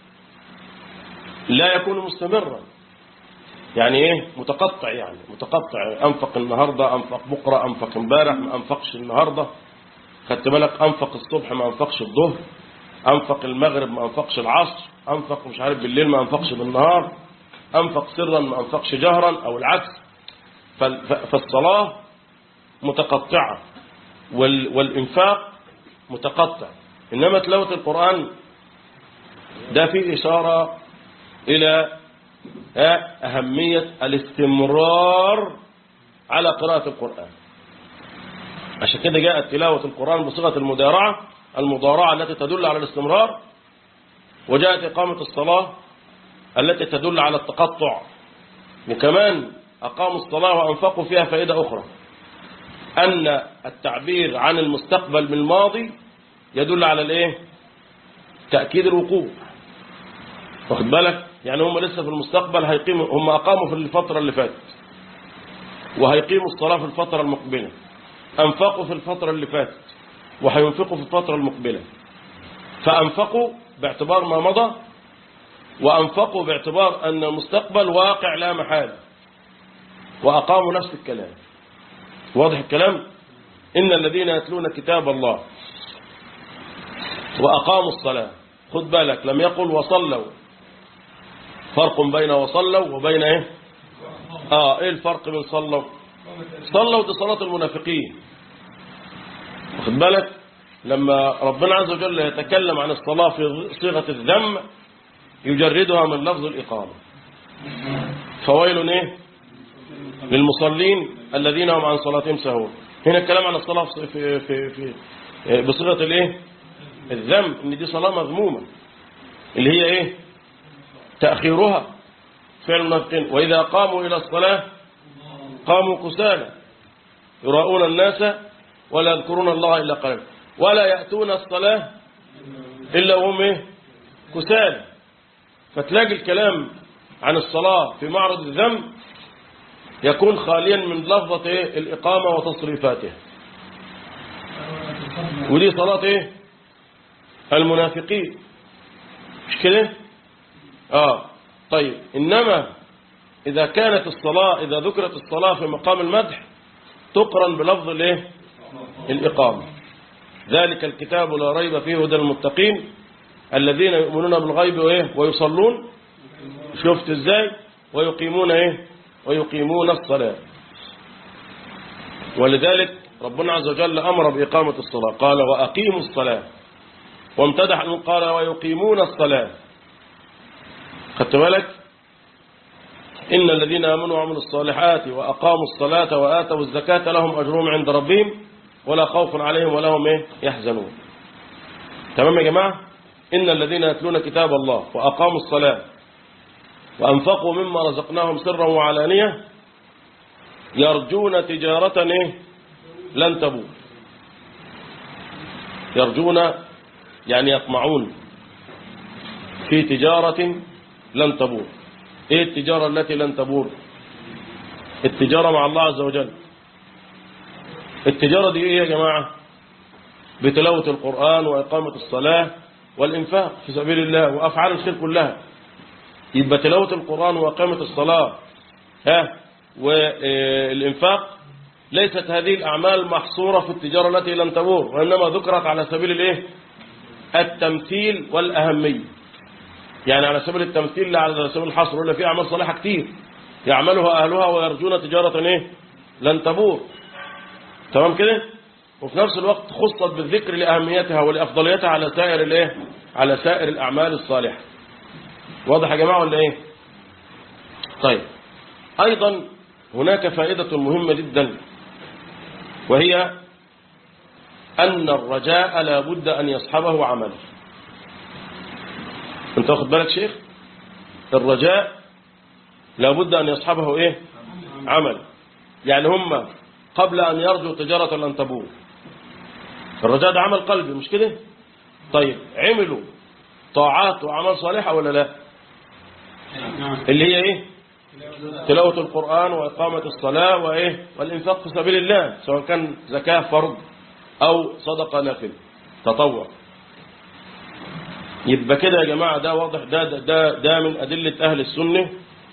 Speaker 2: لا يكون مستمرا يعني ايه متقطع يعني متقطع انفق النهاردة انفق بكرة انفق امبارح ما انفقش النهاردة خدت بالك انفق الصبح ما انفقش الظهر انفق المغرب ما انفقش العصر انفق مش عارف بالليل ما انفقش بالنهار انفق سرا ما انفقش جهرا او العكس فالصلاة متقطعة والانفاق متقطع انما تلاوة القرآن ده فيه اشارة الى أهمية الاستمرار على قراءة القرآن عشان كده جاءت تلاوة القرآن بصيغة المدارعة المضارعة التي تدل على الاستمرار وجاءت إقامة الصلاة التي تدل على التقطع وكمان أقاموا الصلاة وأنفقوا فيها فائدة أخرى أن التعبير عن المستقبل من الماضي يدل على الايه تأكيد الوقوع واخد بالك يعني هم لسه في المستقبل هيقيموا هم أقاموا في الفترة اللي فاتت وهيقيموا الصلاة في الفترة المقبلة أنفقوا في الفترة اللي فاتت وهينفقوا في الفترة المقبلة فأنفقوا باعتبار ما مضى وأنفقوا باعتبار أن المستقبل واقع لا محال وأقاموا نفس الكلام واضح الكلام إن الذين يتلون كتاب الله وأقاموا الصلاة خد بالك لم يقل وصلوا فرق بين وصلوا وبين ايه اه ايه الفرق بين صلوا صلوا دي صلاة المنافقين واخد بالك لما ربنا عز وجل يتكلم عن الصلاة في صيغة الذم يجردها من لفظ الإقامة فويل ايه للمصلين الذين هم عن صلاتهم سهون هنا الكلام عن الصلاة في في في بصيغة الايه الذم ان دي صلاة مذمومة اللي هي ايه تأخيرها فعل المنافقين وإذا قاموا إلى الصلاة قاموا كسالى يراؤون الناس ولا يذكرون الله إلا قليلا ولا يأتون الصلاة إلا وهم إيه؟ كسالى فتلاقي الكلام عن الصلاة في معرض الذم يكون خاليا من لفظة إيه؟ الإقامة وتصريفاتها ودي صلاة إيه؟ المنافقين مش كده آه طيب إنما إذا كانت الصلاة إذا ذكرت الصلاة في مقام المدح تقرن بلفظ الايه الإقامة ذلك الكتاب لا ريب فيه هدى المتقين الذين يؤمنون بالغيب وإيه ويصلون شفت إزاي ويقيمون إيه ويقيمون الصلاة ولذلك ربنا عز وجل أمر بإقامة الصلاة قال وأقيموا الصلاة وامتدح أنه قال ويقيمون الصلاة خدت بالك إن الذين آمنوا وعملوا الصالحات وأقاموا الصلاة وآتوا الزكاة لهم أجرهم عند ربهم ولا خوف عليهم ولا هم إيه يحزنون تمام يا جماعة إن الذين يتلون كتاب الله وأقاموا الصلاة وأنفقوا مما رزقناهم سرا وعلانية يرجون تجارة إيه لن تبور يرجون يعني يطمعون في تجارة لن تبور ايه التجارة التي لن تبور التجارة مع الله عز وجل التجارة دي ايه يا جماعة بتلاوة القرآن وإقامة الصلاة والإنفاق في سبيل الله وأفعال الخير كلها يبقى تلاوة القرآن وإقامة الصلاة ها والإنفاق ليست هذه الأعمال محصورة في التجارة التي لن تبور وإنما ذكرت على سبيل الإيه التمثيل والأهمية يعني على سبيل التمثيل لا على سبيل الحصر ولا في أعمال صالحة كتير يعملها أهلها ويرجون تجارة إيه لن تبور تمام كده وفي نفس الوقت خصت بالذكر لأهميتها ولأفضليتها على سائر الإيه على سائر الأعمال الصالحة واضح يا جماعة ولا إيه طيب أيضا هناك فائدة مهمة جدا وهي أن الرجاء لا بد أن يصحبه عمل أنت واخد بالك شيخ الرجاء لا بد أن يصحبه إيه عمل يعني هم قبل أن يرجوا تجارة لن تبور الرجاء ده عمل قلبي مش كده طيب عملوا طاعات وعمل صالحة ولا لا اللي هي ايه تلاوة القرآن وإقامة الصلاة وإيه والإنفاق في سبيل الله سواء كان زكاة فرض أو صدقة نافل تطوع يبقى كده يا جماعة ده واضح ده ده, ده, ده من أدلة أهل السنة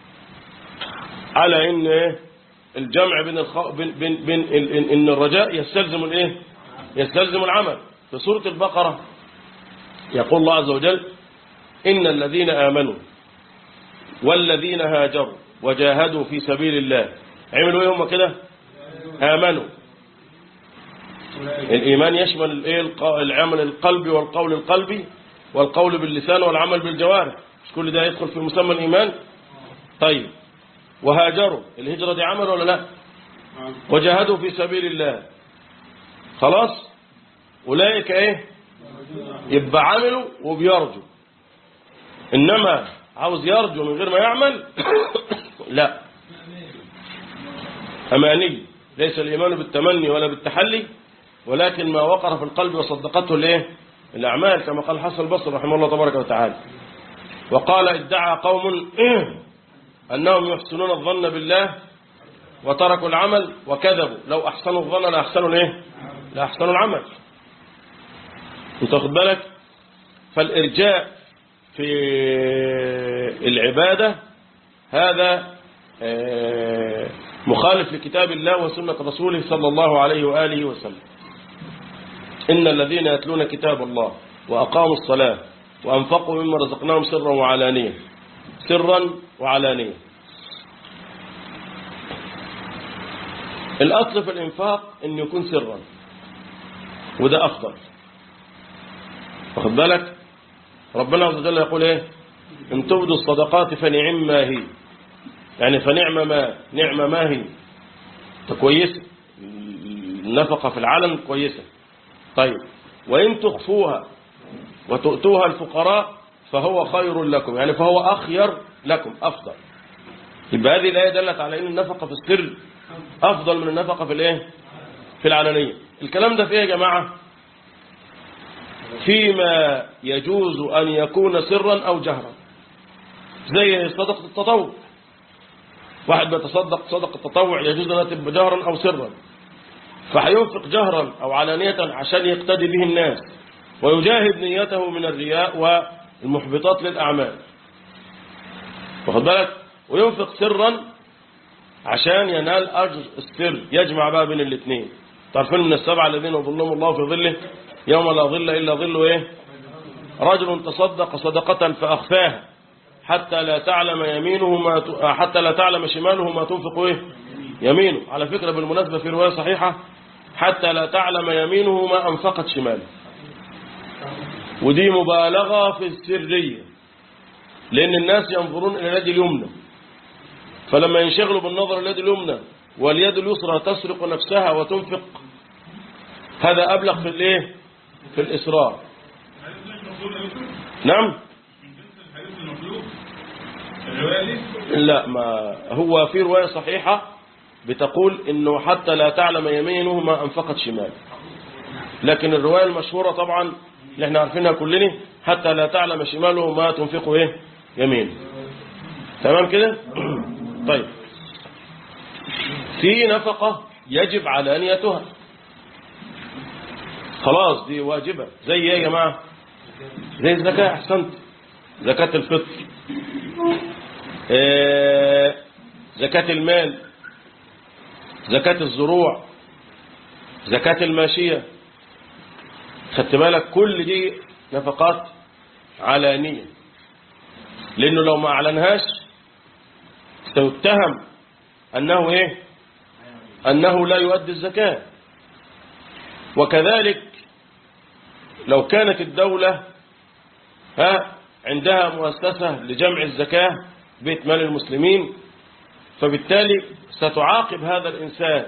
Speaker 2: على إن إيه الجمع بين الخ... بين بين, بين ال... إن, إن الرجاء يستلزم الإيه يستلزم العمل في سورة البقرة يقول الله عز وجل إن الذين آمنوا والذين هاجروا وجاهدوا في سبيل الله عملوا ايه هم كده آمنوا الإيمان يشمل الايه العمل القلبي والقول القلبي والقول باللسان والعمل بالجوارح مش كل ده يدخل في مسمى الإيمان طيب وهاجروا الهجرة دي عمل ولا لا وجاهدوا في سبيل الله خلاص أولئك ايه يبقى عملوا وبيرجوا إنما عاوز يرجو من غير ما يعمل لا أماني ليس الإيمان بالتمني ولا بالتحلي ولكن ما وقر في القلب وصدقته الايه الأعمال كما قال حسن البصري رحمه الله تبارك وتعالى وقال ادعى قوم أنهم يحسنون الظن بالله وتركوا العمل وكذبوا لو أحسنوا الظن لأحسنوا الايه لأحسنوا العمل انت واخد بالك فالإرجاء في العبادة هذا مخالف لكتاب الله وسنة رسوله صلى الله عليه وآله وسلم إن الذين يتلون كتاب الله وأقاموا الصلاة وأنفقوا مما رزقناهم سرا وعلانية سرا وعلانية الأصل في الإنفاق أن يكون سرا وده أفضل واخد بالك ربنا عز وجل يقول ايه ان تبدوا الصدقات فنعم ما هي يعني فنعم ما نعم ما هي كويسة النفقة في العلن كويسة طيب وإن تخفوها وتؤتوها الفقراء فهو خير لكم يعني فهو أخير لكم أفضل يبقى هذه الآية دلت على أن النفقة في السر أفضل من النفقة في الإيه في العلنية الكلام ده في إيه يا جماعة فيما يجوز أن يكون سرا أو جهرا زي صدقة التطوع واحد بيتصدق صدقة التطوع يجوز أن تبقى جهرا أو سرا فهينفق جهرا أو علانية عشان يقتدي به الناس ويجاهد نيته من الرياء والمحبطات للأعمال واخد بالك وينفق سرا عشان ينال أجر السر يجمع بقى بين الاثنين تعرفين من السبعة الذين يظلهم الله في ظله يوم لا ظل إلا ظله إيه رجل تصدق صدقة فأخفاها حتى لا تعلم يمينه ما ت... حتى لا تعلم شماله ما تنفق إيه يمينه على فكرة بالمناسبة في رواية صحيحة حتى لا تعلم يمينه ما أنفقت شماله ودي مبالغة في السرية لأن الناس ينظرون إلى اليد اليمنى فلما ينشغلوا بالنظر إلى اليد اليمنى واليد اليسرى تسرق نفسها وتنفق هذا أبلغ في الإيه في الإسرار نعم لا ما هو في رواية صحيحة بتقول انه حتى لا تعلم يمينه ما انفقت شماله لكن الرواية المشهورة طبعا اللي احنا عارفينها كلنا حتى لا تعلم شماله ما تنفقه ايه يمينه تمام كده طيب في نفقة يجب علانيتها خلاص دي واجبة زي ايه يا جماعة زي الزكاة احسنت زكاة الفطر آه، زكاة المال زكاة الزروع زكاة الماشية خدت بالك كل دي نفقات علانية لأنه لو ما أعلنهاش سيتهم أنه إيه أنه لا يؤدي الزكاة وكذلك لو كانت الدولة ها عندها مؤسسة لجمع الزكاة بيت مال المسلمين فبالتالي ستعاقب هذا الإنسان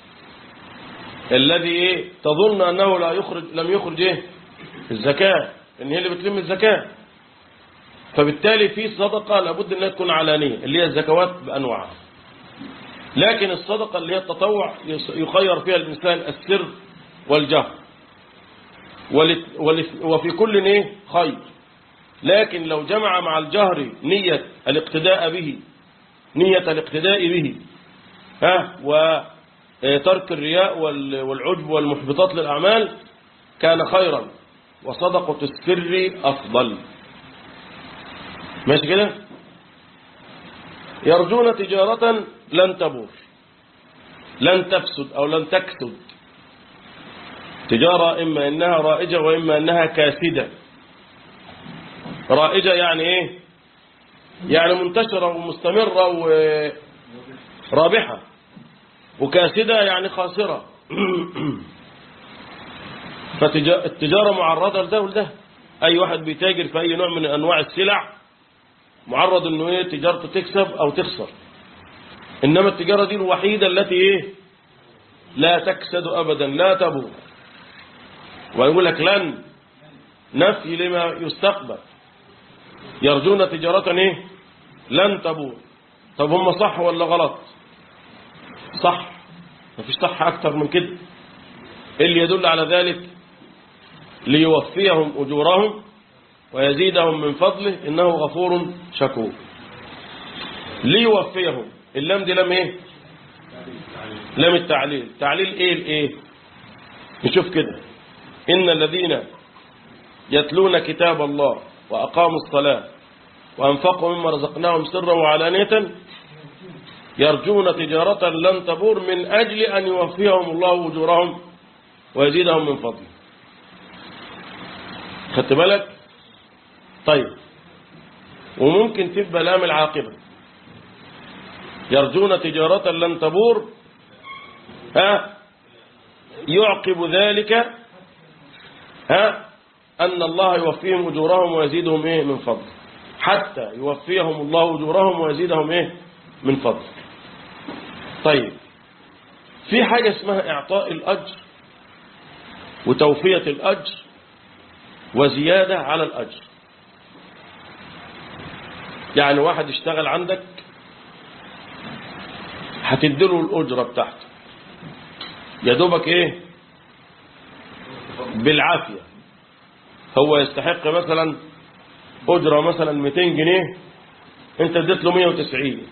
Speaker 2: الذي إيه تظن أنه لا يخرج لم يخرج إيه الزكاة إن هي اللي بتلم الزكاة فبالتالي في صدقة لابد أنها تكون علانية اللي هي الزكوات بأنواعها لكن الصدقة اللي هي التطوع يس- يخير فيها الإنسان السر والجهر ولت- ولت- وفي كل إيه خير لكن لو جمع مع الجهر نية الاقتداء به نية الاقتداء به ها وترك الرياء وال- والعجب والمحبطات للأعمال كان خيرا وصدقة السر أفضل ماشي كده يرجون تجارة لن تبور لن تفسد أو لن تكسد تجارة إما إنها رائجة وإما إنها كاسدة رائجة يعني إيه يعني منتشرة ومستمرة ورابحة وكاسدة يعني خاسرة فالتجارة معرضة لده ولده أي واحد بيتاجر في أي نوع من أنواع السلع معرض أنه إيه تجارته تكسب أو تخسر إنما التجارة دي الوحيدة التي إيه لا تكسد أبدا لا تبور ويقول لك لن نفي لما يستقبل يرجون تجارة إيه لن تبور طب هم صح ولا غلط صح مفيش صح أكتر من كده اللي يدل على ذلك ليوفيهم أجورهم ويزيدهم من فضله إنه غفور شكور ليوفيهم اللام دي لام ايه لام التعليل تعليل ايه الايه نشوف كده إن الذين يتلون كتاب الله وأقاموا الصلاة وأنفقوا مما رزقناهم سرا وعلانية يرجون تجارة لن تبور من أجل أن يوفيهم الله أجورهم ويزيدهم من فضله خدت بالك طيب وممكن تبقى لام العاقبة يرجون تجارة لن تبور ها يعقب ذلك ها أن الله يوفيهم أجورهم ويزيدهم إيه من فضل حتى يوفيهم الله أجورهم ويزيدهم إيه من فضل طيب في حاجة اسمها إعطاء الأجر وتوفية الأجر وزيادة على الأجر يعني واحد اشتغل عندك هتديله الأجرة بتاعته يا دوبك ايه بالعافية هو يستحق مثلا أجرة مثلا 200 جنيه انت اديت له 190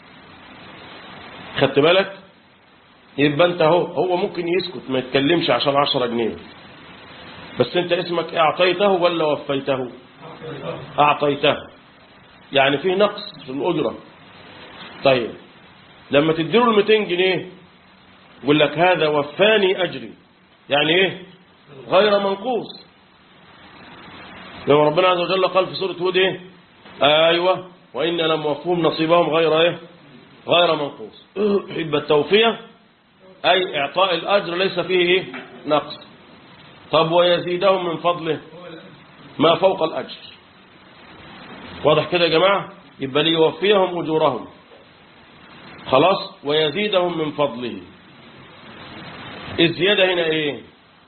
Speaker 2: خدت بالك يبقى انت هو هو ممكن يسكت ما يتكلمش عشان 10 جنيه بس انت اسمك اعطيته ولا وفيته اعطيته يعني في نقص في الأجرة طيب لما تديله ال 200 جنيه يقول لك هذا وفاني أجري يعني إيه غير منقوص لما ربنا عز وجل قال في سورة هود إيه أيوة وإن لم وفوهم نصيبهم غير إيه غير منقوص يبقى التوفية أي إعطاء الأجر ليس فيه إيه؟ نقص طب ويزيدهم من فضله ما فوق الأجر واضح كده يا جماعة يبقى ليوفيهم أجورهم خلاص ويزيدهم من فضله الزيادة هنا إيه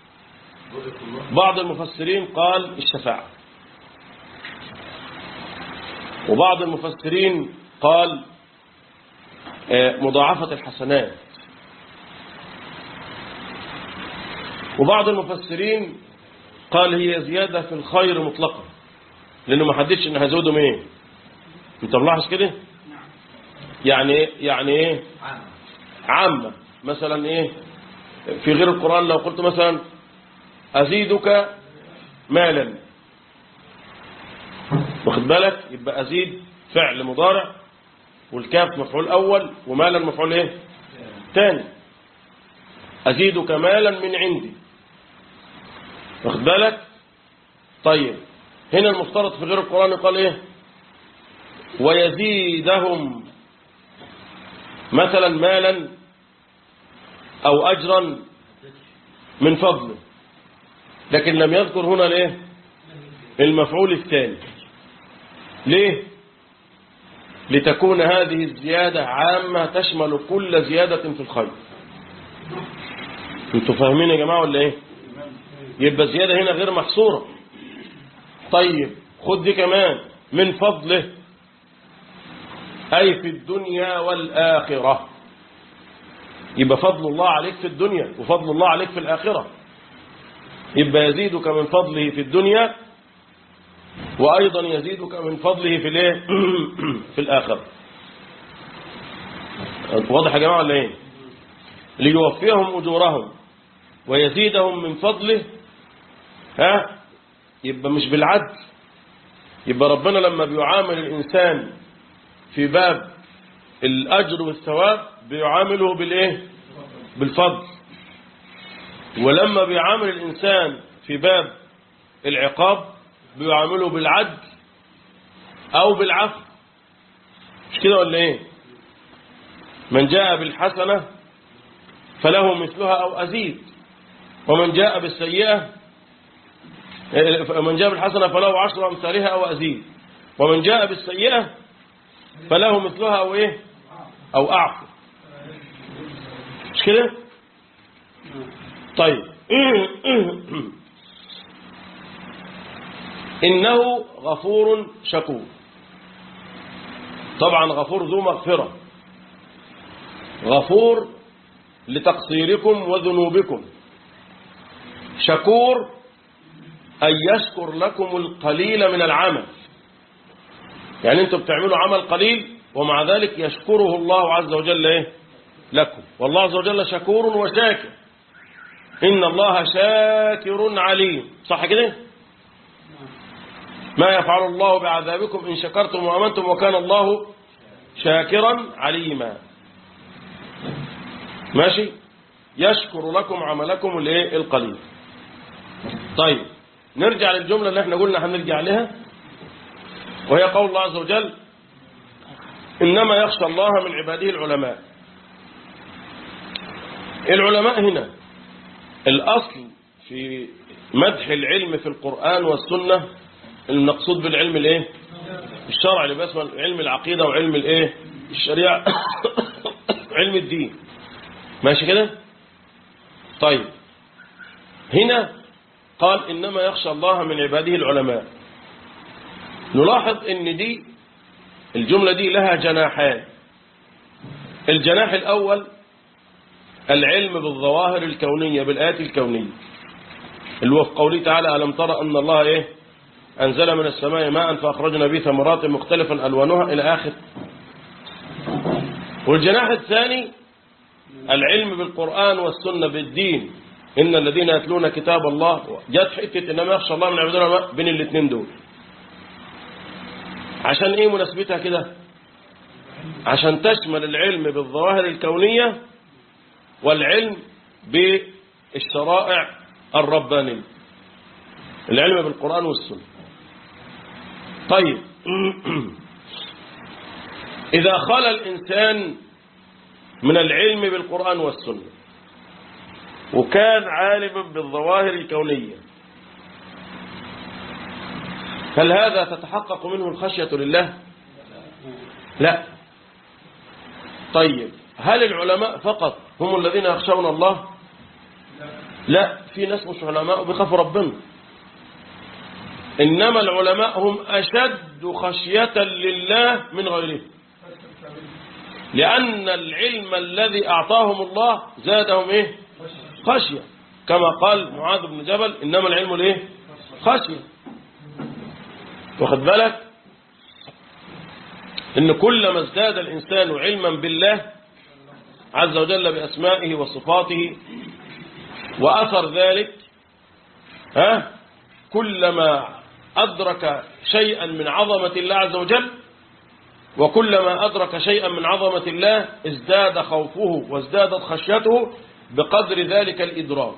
Speaker 2: بعض المفسرين قال الشفاعة وبعض المفسرين قال آه، مضاعفة الحسنات وبعض المفسرين قال هي زيادة في الخير مطلقا لأنه ما حددش إن هيزودهم إيه أنت ملاحظ كده يعني إيه يعني إيه عامة مثلا إيه في غير القرآن لو قلت مثلا أزيدك مالا واخد بالك يبقى أزيد فعل مضارع والكاف مفعول أول ومالا مفعول إيه تاني أزيدك مالا من عندي واخد بالك طيب هنا المفترض في غير القرآن قال إيه ويزيدهم مثلا مالا أو أجرا من فضله لكن لم يذكر هنا ليه المفعول الثاني ليه لتكون هذه الزيادة عامة تشمل كل زيادة في الخير انتوا فاهمين يا جماعة ولا ايه يبقى الزيادة هنا غير محصورة طيب خد دي كمان من فضله أي في الدنيا والآخرة يبقى فضل الله عليك في الدنيا وفضل الله عليك في الآخرة يبقى يزيدك من فضله في الدنيا وأيضا يزيدك من فضله في الايه في الآخرة واضح يا جماعة ولا ايه ليوفيهم أجورهم ويزيدهم من فضله ها يبقى مش بالعدل يبقى ربنا لما بيعامل الإنسان في باب الأجر والثواب بيعامله بالإيه بالفضل ولما بيعامل الإنسان في باب العقاب بيعامله بالعدل أو بالعفو مش كده ولا إيه من جاء بالحسنة فله مثلها أو أزيد ومن جاء بالسيئة من جاء بالحسنة فله عشر أمثالها أو أزيد ومن جاء بالسيئة فله مثلها أو إيه أو أعفو مش كده طيب إنه غفور شكور طبعا غفور ذو مغفرة غفور لتقصيركم وذنوبكم شكور أن يشكر لكم القليل من العمل يعني انتم بتعملوا عمل قليل ومع ذلك يشكره الله عز وجل إيه؟ لكم والله عز وجل شكور وشاكر إن الله شاكر عليم صح كده ما يفعل الله بعذابكم إن شكرتم وأمنتم وكان الله شاكرا عليما ماشي يشكر لكم عملكم الايه القليل طيب نرجع للجملة اللي احنا قلنا هنرجع لها وهي قول الله عز وجل إنما يخشى الله من عباده العلماء العلماء هنا الأصل في مدح العلم في القرآن والسنة المقصود بالعلم الايه الشرع اللي بيسمى علم العقيدة وعلم الايه الشريعة علم الدين ماشي كده طيب هنا قال إنما يخشى الله من عباده العلماء نلاحظ ان دي الجملة دي لها جناحان الجناح الأول العلم بالظواهر الكونية بالآيات الكونية اللي هو في قوله تعالى ألم ترى أن الله إيه أنزل من السماء ماء فأخرجنا به ثمرات مختلفا ألوانها إلى آخر والجناح الثاني العلم بالقرآن والسنة بالدين إن الذين يتلون كتاب الله جت حتة إنما يخشى الله من عبادنا بين الاثنين دول عشان إيه مناسبتها كده عشان تشمل العلم بالظواهر الكونية والعلم بالشرائع الربانية العلم بالقرآن والسنة طيب إذا خلى الإنسان من العلم بالقرآن والسنة وكان عالما بالظواهر الكونية هل هذا تتحقق منه الخشية لله لا طيب هل العلماء فقط هم الذين يخشون الله لا في ناس مش علماء وبيخافوا ربنا إنما العلماء هم أشد خشية لله من غيرهم لأن العلم الذي أعطاهم الله زادهم إيه خشية كما قال معاذ بن جبل إنما العلم الإيه خشية واخد بالك إن كلما ازداد الإنسان علما بالله عز وجل بأسمائه وصفاته وأثر ذلك ها كلما أدرك شيئا من عظمة الله عز وجل وكلما أدرك شيئا من عظمة الله ازداد خوفه وازدادت خشيته بقدر ذلك الإدراك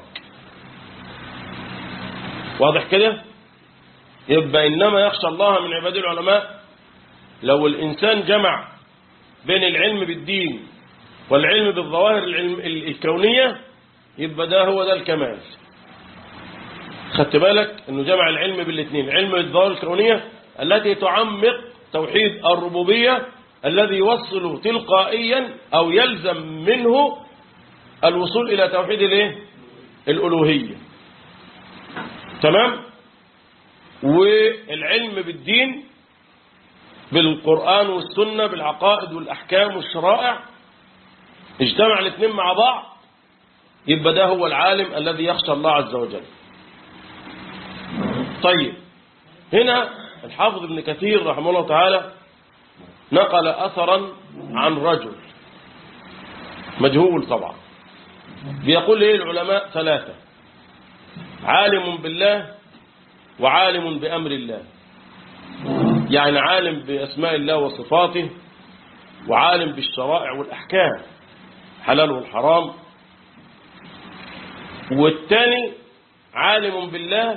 Speaker 2: واضح كده يبقى إنما يخشى الله من عباد العلماء لو الإنسان جمع بين العلم بالدين والعلم بالظواهر العلم الكونية يبقى ده هو ده الكمال خدت بالك انه جمع العلم بالاثنين علم الظواهر الكونية التي تعمق توحيد الربوبية الذي يوصل تلقائيا او يلزم منه الوصول الى توحيد الايه الالوهية تمام والعلم بالدين بالقرآن والسنة بالعقائد والأحكام والشرائع اجتمع الاثنين مع بعض يبقى ده هو العالم الذي يخشى الله عز وجل طيب هنا الحافظ ابن كثير رحمه الله تعالى نقل أثرا عن رجل مجهول طبعا بيقول ايه العلماء ثلاثة عالم بالله وعالم بأمر الله يعني عالم بأسماء الله وصفاته وعالم بالشرائع والأحكام حلال والحرام والثاني عالم بالله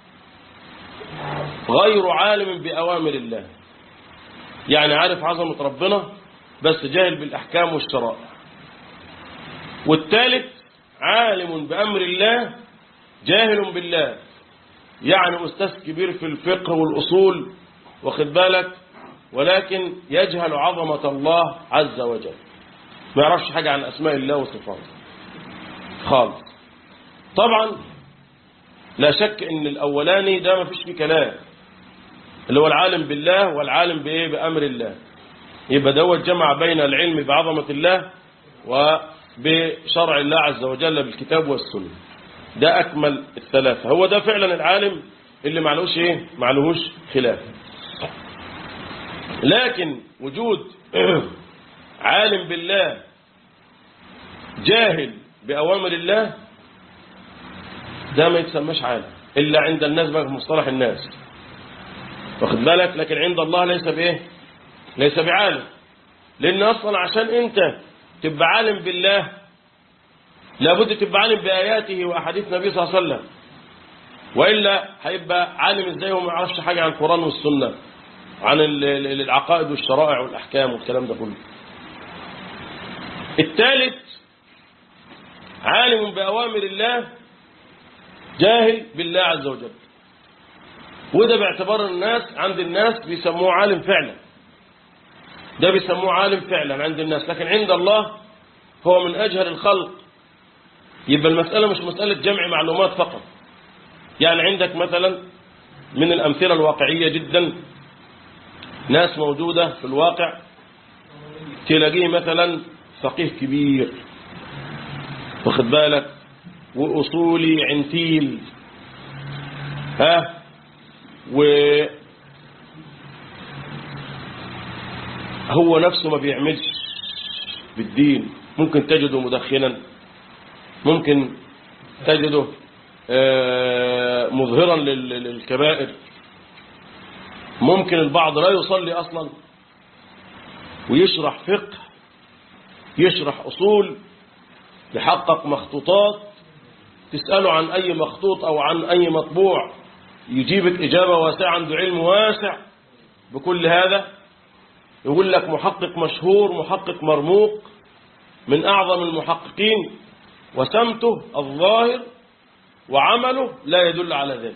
Speaker 2: غير عالم بأوامر الله يعني عارف عظمة ربنا بس جاهل بالأحكام والشرائع والثالث عالم بأمر الله جاهل بالله يعني أستاذ كبير في الفقه والأصول واخد بالك ولكن يجهل عظمة الله عز وجل ما يعرفش حاجة عن أسماء الله وصفاته خالص طبعا لا شك ان الاولاني ده ما فيش فيه كلام اللي هو العالم بالله والعالم بايه بامر الله يبقى دوت جمع بين العلم بعظمه الله وبشرع الله عز وجل بالكتاب والسنه ده اكمل الثلاثه هو ده فعلا العالم اللي معلوش ايه معلوش خلاف لكن وجود عالم بالله جاهل باوامر الله ده ما يتسماش عالم إلا عند الناس بقى في مصطلح الناس واخد بالك لكن عند الله ليس بإيه ليس بعالم لأن أصلا عشان أنت تبقى عالم بالله لابد تبقى عالم بآياته وأحاديث النبي صلى الله عليه وسلم وإلا هيبقى عالم إزاي وما يعرفش حاجة عن القرآن والسنة عن العقائد والشرائع والأحكام والكلام ده كله الثالث عالم بأوامر الله جاهل بالله عز وجل وده باعتبار الناس عند الناس بيسموه عالم فعلا ده بيسموه عالم فعلا عند الناس لكن عند الله هو من أجهل الخلق يبقى المسألة مش مسألة جمع معلومات فقط يعني عندك مثلا من الأمثلة الواقعية جدا ناس موجودة في الواقع تلاقيه مثلا فقيه كبير واخد بالك وأصولي عنتيل ها و هو نفسه ما بيعملش بالدين ممكن تجده مدخنا ممكن تجده مظهرا للكبائر ممكن البعض لا يصلي أصلا ويشرح فقه يشرح أصول يحقق مخطوطات تسأله عن أي مخطوط أو عن أي مطبوع يجيبك إجابة واسعة عنده علم واسع بكل هذا يقول لك محقق مشهور محقق مرموق من أعظم المحققين وسمته الظاهر وعمله لا يدل على ذلك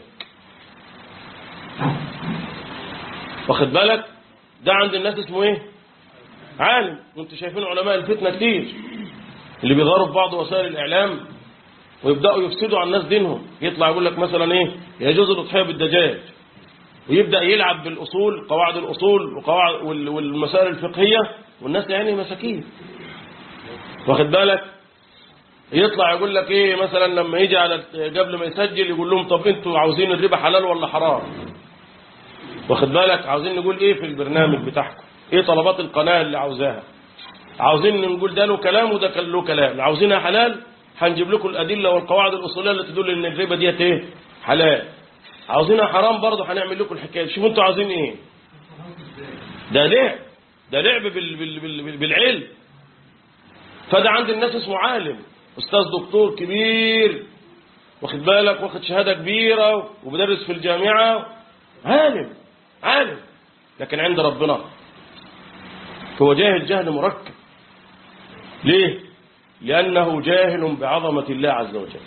Speaker 2: واخد بالك ده عند الناس اسمه ايه عالم وانتوا شايفين علماء الفتنة كتير اللي بيظهروا في بعض وسائل الإعلام ويبدأوا يفسدوا على الناس دينهم يطلع يقول لك مثلا ايه يجوز الأضحية بالدجاج ويبدأ يلعب بالأصول قواعد الأصول وقواعد وال- والمسائل الفقهية والناس يعني مساكين واخد بالك يطلع يقول لك ايه مثلا لما يجي على قبل ما يسجل يقول لهم طب انتوا عاوزين الربا حلال ولا حرام واخد بالك عاوزين نقول ايه في البرنامج بتاعكم ايه طلبات القناة اللي عاوزاها عاوزين نقول ده له كلام وده كان له كلام عاوزينها حلال هنجيب لكم الأدلة والقواعد الأصولية اللي تدل ان الربا ديت ايه حلال عاوزينها حرام برضه هنعمل لكم الحكاية شوفوا انتوا عاوزين ايه ده لعب ده لعب بال بال بال بالعلم فده عند الناس اسمه عالم استاذ دكتور كبير واخد بالك واخد شهادة كبيرة وبدرس في الجامعة عالم عالم لكن عند ربنا هو جاهل جهل مركب ليه لأنه جاهل بعظمة الله عز وجل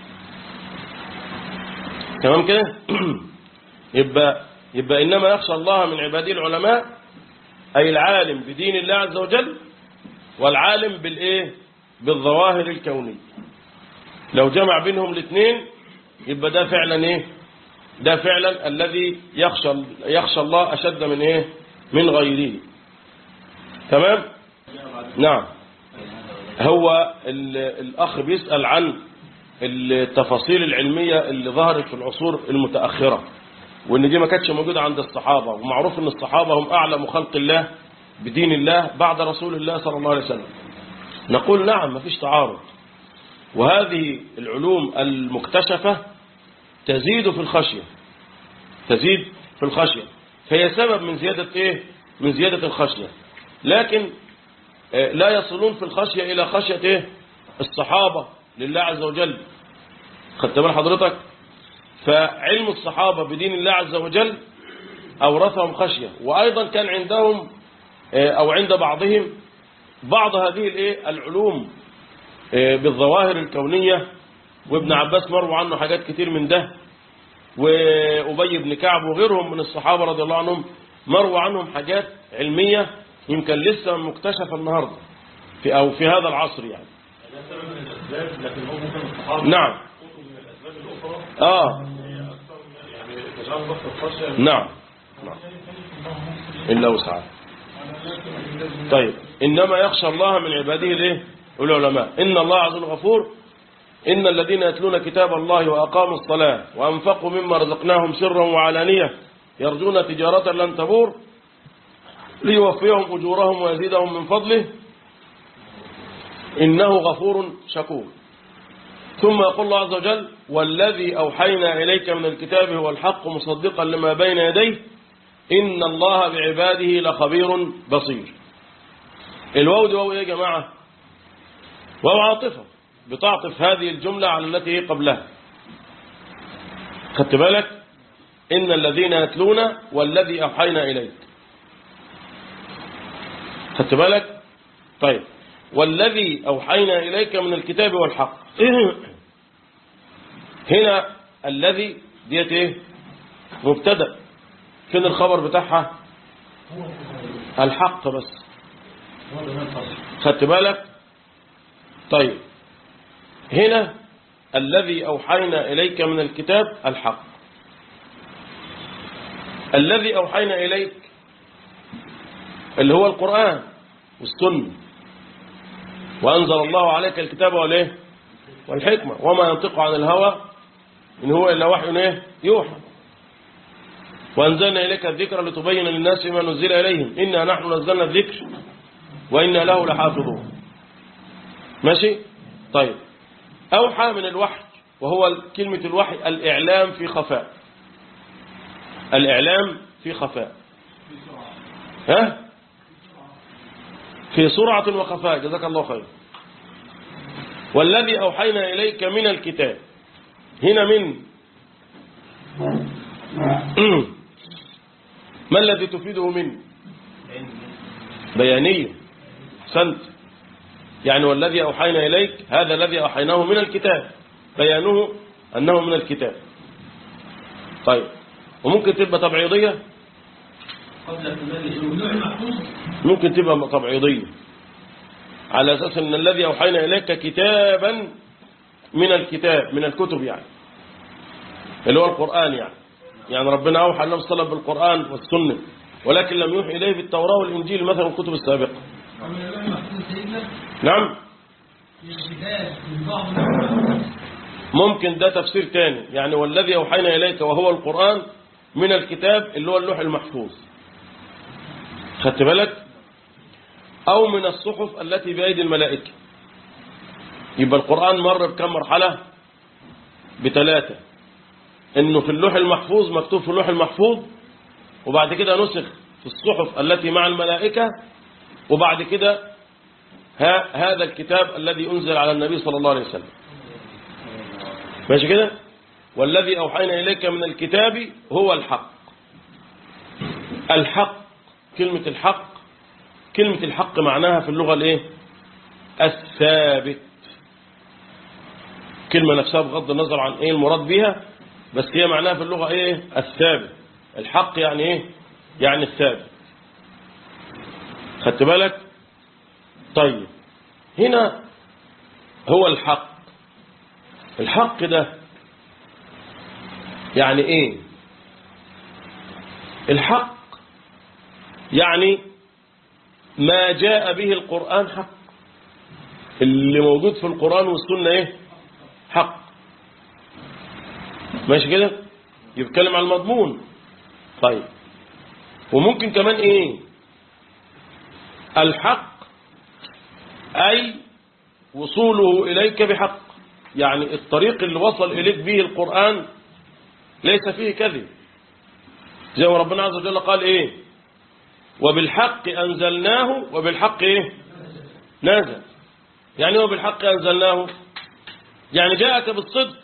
Speaker 2: تمام كده يبقى يبقى إنما يخشى الله من عباده العلماء أي العالم بدين الله عز وجل والعالم بالإيه بالظواهر الكونية لو جمع بينهم الاثنين يبقى ده فعلا إيه ده فعلا الذي يخشى يخشى الله أشد من إيه من غيره تمام نعم هو ال- الأخ بيسأل عن التفاصيل العلمية اللي ظهرت في العصور المتأخرة وإن دي ما كانتش موجودة عند الصحابة ومعروف إن الصحابة هم أعلم خلق الله بدين الله بعد رسول الله صلى الله عليه وسلم نقول نعم ما فيش تعارض وهذه العلوم المكتشفة تزيد في الخشية تزيد في الخشية فهي سبب من زيادة إيه من زيادة الخشية لكن آه، لا يصلون في الخشية إلى خشية إيه الصحابة لله عز وجل خدت بال حضرتك فعلم الصحابة بدين الله عز وجل أورثهم خشية وأيضا كان عندهم آه، أو عند بعضهم بعض هذه الإيه العلوم آه، بالظواهر الكونية وابن عباس مروى عنه حاجات كتير من ده وأبي بن كعب وغيرهم من الصحابة رضي الله عنهم مروى عنهم حاجات علمية يمكن لسه مكتشفة النهاردة في أو في هذا العصر يعني
Speaker 3: لكن هو ممكن الصحابة
Speaker 2: نعم
Speaker 3: من الأسباب الأخرى
Speaker 2: آه
Speaker 3: يعني تجعل ضغط الخشية
Speaker 2: نعم نعم إلا وسعه طيب إنما يخشى الله من عباده الايه العلماء إن الله عز وجل غفور إن الذين يتلون كتاب الله وأقاموا الصلاة وأنفقوا مما رزقناهم سرا وعلانية يرجون تجارة لن تبور ليوفيهم أجورهم ويزيدهم من فضله إنه غفور شكور ثم يقول الله عز وجل والذي أوحينا إليك من الكتاب هو الحق مصدقا لما بين يديه إن الله بعباده لخبير بصير الواو دي واو إيه يا جماعة واو عاطفة بتعطف هذه الجملة على التي هي قبلها خدت بالك إن الذين يتلون والذي أوحينا إليك خدت بالك طيب والذي أوحينا إليك من الكتاب والحق هنا الذي ديت ايه مبتدا فين الخبر بتاعها الحق بس خدت بالك طيب هنا الذي أوحينا إليك من الكتاب الحق الذي أوحينا إليك اللي هو القرآن والسنة وأنزل الله عليك الكتاب والإيه والحكمة وما ينطق عن الهوى إن هو إلا وحي إيه يوحى وأنزلنا إليك الذكر لتبين للناس ما نزل إليهم إنا نحن نزلنا الذكر وإنا له لحافظون ماشي طيب أوحى من الوحي وهو كلمة الوحي الإعلام في خفاء الإعلام في خفاء ها في سرعة وخفاء جزاك الله خير والذي أوحينا إليك من الكتاب هنا من ما الذي تفيده من بيانية سنت يعني والذي أوحينا إليك هذا الذي أوحيناه من الكتاب بيانه أنه من الكتاب طيب وممكن تبقى تبعيضية
Speaker 3: قبل كمال اللوح المحفوظ
Speaker 2: ممكن تبقى تبعيضية على أساس أن الذي أوحينا إليك كتابا من الكتاب من الكتب يعني اللي هو القرآن يعني يعني ربنا أوحى النبي صلى الله عليه وسلم بالقرآن والسنة ولكن لم يوحي إليه بالتوراة والإنجيل مثلا الكتب السابقة
Speaker 3: ومن اللوح المحفوظ سيدنا
Speaker 2: نعم
Speaker 3: الكتاب من بعض اللوح المحفوظ
Speaker 2: ممكن ده تفسير تاني يعني والذي أوحينا إليك وهو القرآن من الكتاب اللي هو اللوح المحفوظ خدت بالك أو من الصحف التي بأيدي الملائكة يبقى القرآن مر بكم مرحلة بثلاثة إنه في اللوح المحفوظ مكتوب في اللوح المحفوظ وبعد كده نسخ في الصحف التي مع الملائكة وبعد كده ها هذا الكتاب الذي أنزل على النبي صلى الله عليه وسلم ماشي كده والذي أوحينا إليك من الكتاب هو الحق الحق كلمة الحق كلمة الحق معناها في اللغة الايه الثابت كلمة نفسها بغض النظر عن ايه المراد بها بس هي معناها في اللغة ايه الثابت الحق يعني ايه يعني الثابت خدت بالك طيب هنا هو الحق الحق ده يعني ايه الحق يعني ما جاء به القرآن حق اللي موجود في القرآن والسنة ايه حق ماشي كده يتكلم عن المضمون طيب وممكن كمان ايه الحق اي وصوله اليك بحق يعني الطريق اللي وصل اليك به القرآن ليس فيه كذب زي ما ربنا عز وجل قال ايه وبالحق أنزلناه وبالحق إيه نازل يعني هو بالحق أنزلناه يعني جاءك بالصدق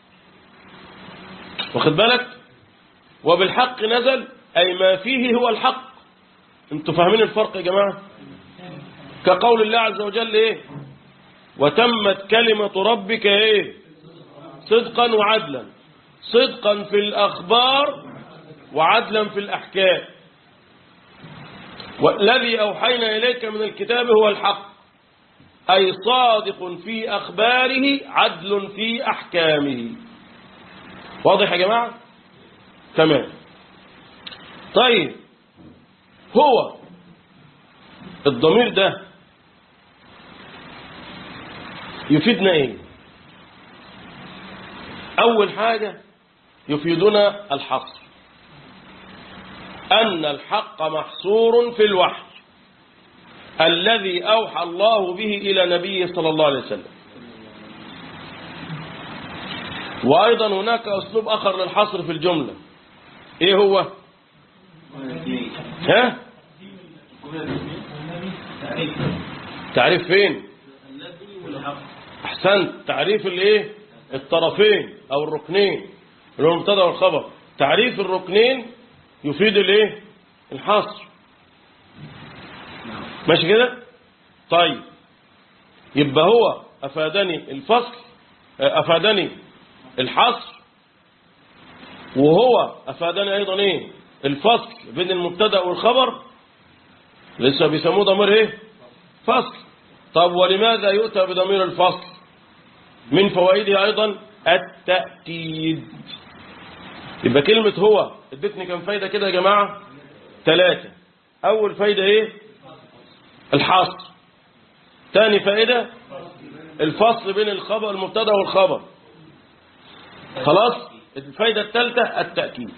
Speaker 2: واخد بالك وبالحق نزل أي ما فيه هو الحق انتوا فاهمين الفرق يا جماعة كقول الله عز وجل إيه وتمت كلمة ربك إيه صدقا وعدلا صدقا في الأخبار وعدلا في الأحكام والذي أوحينا إليك من الكتاب هو الحق أي صادق في أخباره عدل في أحكامه واضح يا جماعة تمام طيب هو الضمير ده يفيدنا ايه اول حاجة يفيدنا الحصر أن الحق محصور في الوحي الذي أوحى الله به إلى نبيه صلى الله عليه وسلم وأيضا هناك أسلوب آخر للحصر في الجملة إيه هو ها تعريف فين أحسنت تعريف الايه الطرفين أو الركنين اللي هو المبتدا والخبر تعريف الركنين يفيد الايه الحصر ماشي كده طيب يبقى هو افادني الفصل افادني الحصر وهو افادني ايضا ايه الفصل بين المبتدا والخبر لسه بيسموه ضمير ايه فصل طب ولماذا يؤتى بضمير الفصل من فوائده ايضا التأكيد يبقى كلمة هو ادتني كم فايدة كده يا جماعة ثلاثة أول فايدة إيه الحصر ثاني فائدة الفصل بين الخبر المبتدا والخبر خلاص الفايدة الثالثة التأكيد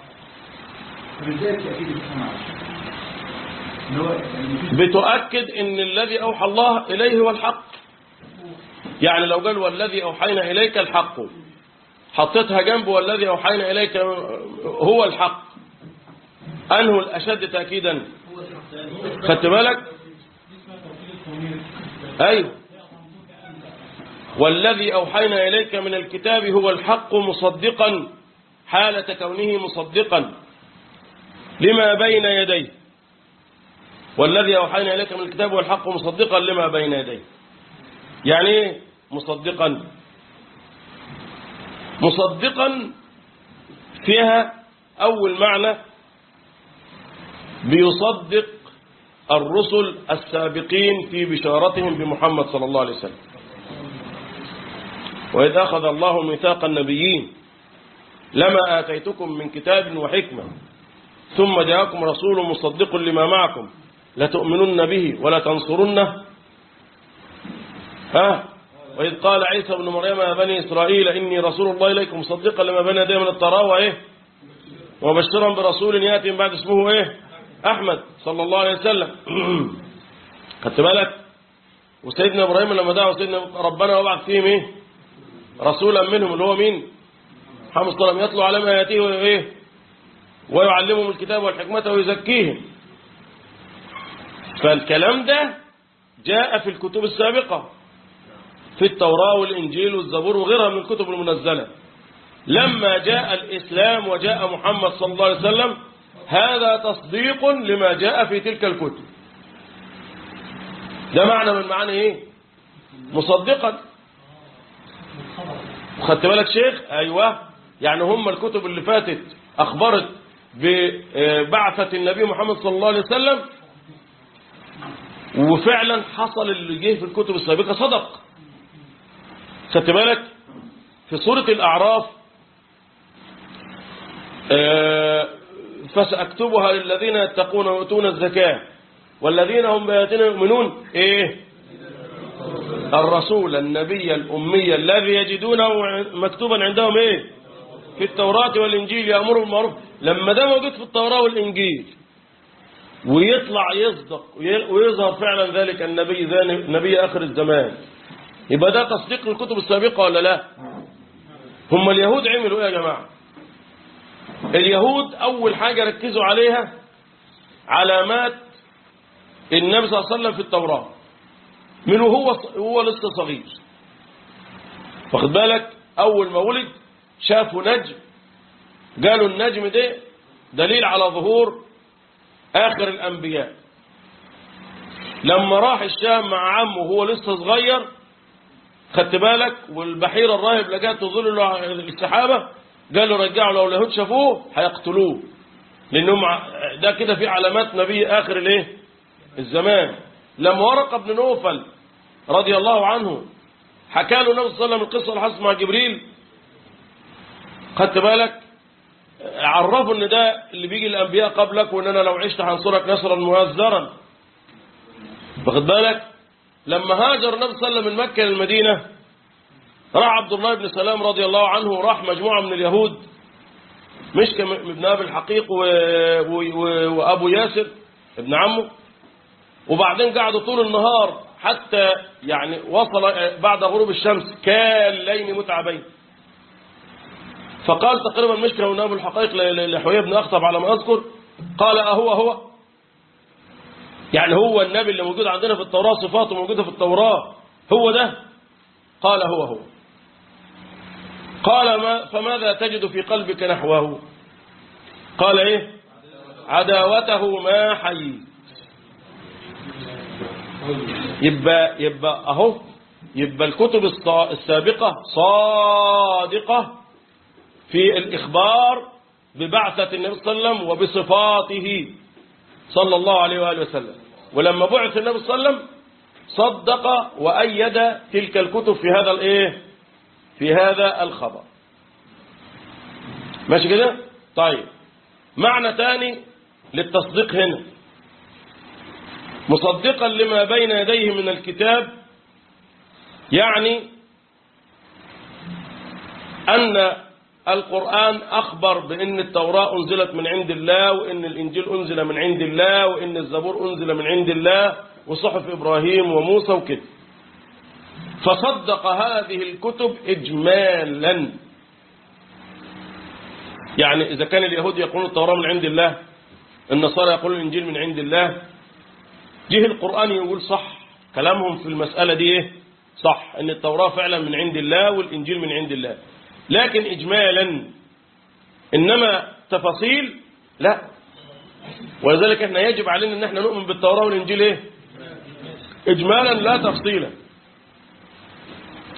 Speaker 2: بتؤكد ان الذي اوحى الله اليه هو الحق يعني لو قال والذي اوحينا اليك الحق حطيتها جنبه والذي أوحينا إليك هو الحق أنه الأشد تأكيدا خدت بالك أيوه والذي أوحينا إليك من الكتاب هو الحق مصدقا حالة كونه مصدقا لما بين يديه والذي أوحينا إليك من الكتاب هو الحق مصدقا لما بين يديه يعني ايه مصدقا مصدقا فيها أول معنى بيصدق الرسل السابقين في بشارتهم بمحمد صلى الله عليه وسلم وإذ أخذ الله ميثاق النبيين لما آتيتكم من كتاب وحكمة ثم جاءكم رسول مصدق لما معكم لتؤمنن به ولا تنصرنه ها وإذ قال عيسى بن مريم يا بني إسرائيل إني رسول الله إليكم مصدقا لما بين يدي من التوراة وإيه وبشرا برسول يأتي من بعد اسمه إيه أحمد صلى الله عليه وسلم خدت بالك وسيدنا إبراهيم لما دعوا سيدنا ربنا وبعث فيهم إيه رسولا منهم اللي هو مين محمد صلى الله عليه وسلم يطلع على ما يأتيه وإيه ويعلمهم الكتاب والحكمة ويزكيهم فالكلام ده جاء في الكتب السابقة في التوراة والإنجيل والزبور وغيرها من الكتب المنزلة لما جاء الإسلام وجاء محمد صلى الله عليه وسلم هذا تصديق لما جاء في تلك الكتب ده معنى من معنى ايه مصدقا خدت بالك شيخ ايوه يعني هم الكتب اللي فاتت اخبرت ببعثة النبي محمد صلى الله عليه وسلم وفعلا حصل اللي جه في الكتب السابقة صدق خدت بالك في سورة الأعراف آه، فسأكتبها للذين يتقون ويؤتون الزكاة والذين هم بآياتنا يؤمنون إيه الرسول النبي الأمي الذي يجدونه مكتوبا عندهم إيه في التوراة والإنجيل يأمر بالمعروف لما ده موجود في التوراة والإنجيل ويطلع يصدق ويظهر فعلا ذلك النبي ذا نبي آخر الزمان يبقى ده تصديق الكتب السابقة ولا لا هم اليهود عملوا ايه يا جماعة اليهود أول حاجة ركزوا عليها علامات النبي صلى الله عليه وسلم في التوراة من هو هو لسه صغير واخد بالك أول ما ولد شافوا نجم قالوا النجم ده دليل على ظهور آخر الأنبياء لما راح الشام مع عمه وهو لسه صغير خدت بالك والبحيرة الراهب لقاه تظل له السحابة قالوا رجعوا لو اليهود شافوه هيقتلوه لأنهم ده كده في علامات نبي آخر الايه الزمان لما ورق بن نوفل رضي الله عنه حكى له النبي صلى الله عليه وسلم القصة اللي حصلت مع جبريل خدت بالك عرفوا ان ده اللي بيجي الانبياء قبلك وان انا لو عشت هنصرك نصرا مؤزرا واخد بالك لما هاجر النبي صلى الله عليه وسلم من مكه للمدينه راح عبد الله بن سلام رضي الله عنه وراح مجموعه من اليهود مش ابن ابي الحقيق و... و... و... وابو ياسر ابن عمه وبعدين قعدوا طول النهار حتى يعني وصل بعد غروب الشمس كالليل متعبين فقال تقريبا مشكلة من أبو الحقائق لحوية بن أخطب على ما أذكر قال أهو هو يعني هو النبي اللي موجود عندنا في التوراة صفاته موجودة في التوراة هو ده قال هو هو قال ما فماذا تجد في قلبك نحوه قال ايه عداوته ما حييت يبقى يبقى اهو يبقى الكتب السابقة صادقة في الإخبار ببعثة النبي صلى الله عليه وسلم وبصفاته صلى الله عليه وآله وسلم ولما بعث النبي صلى الله عليه وسلم صدق وأيد تلك الكتب في هذا الايه في هذا الخبر ماشي كده طيب معنى تاني للتصديق هنا مصدقا لما بين يديه من الكتاب يعني أن القرآن أخبر بأن التوراة أنزلت من عند الله وأن الإنجيل أنزل من عند الله وأن الزبور أنزل من عند الله وصحف إبراهيم وموسى وكده فصدق هذه الكتب إجمالا يعني إذا كان اليهود يقولون التوراة من عند الله النصارى يقولون الإنجيل من عند الله جه القرآن يقول صح كلامهم في المسألة دي إيه صح أن التوراة فعلا من عند الله والإنجيل من عند الله لكن إجمالا إنما تفاصيل لا ولذلك احنا يجب علينا ان احنا نؤمن بالتوراة والإنجيل ايه إجمالا لا تفصيلا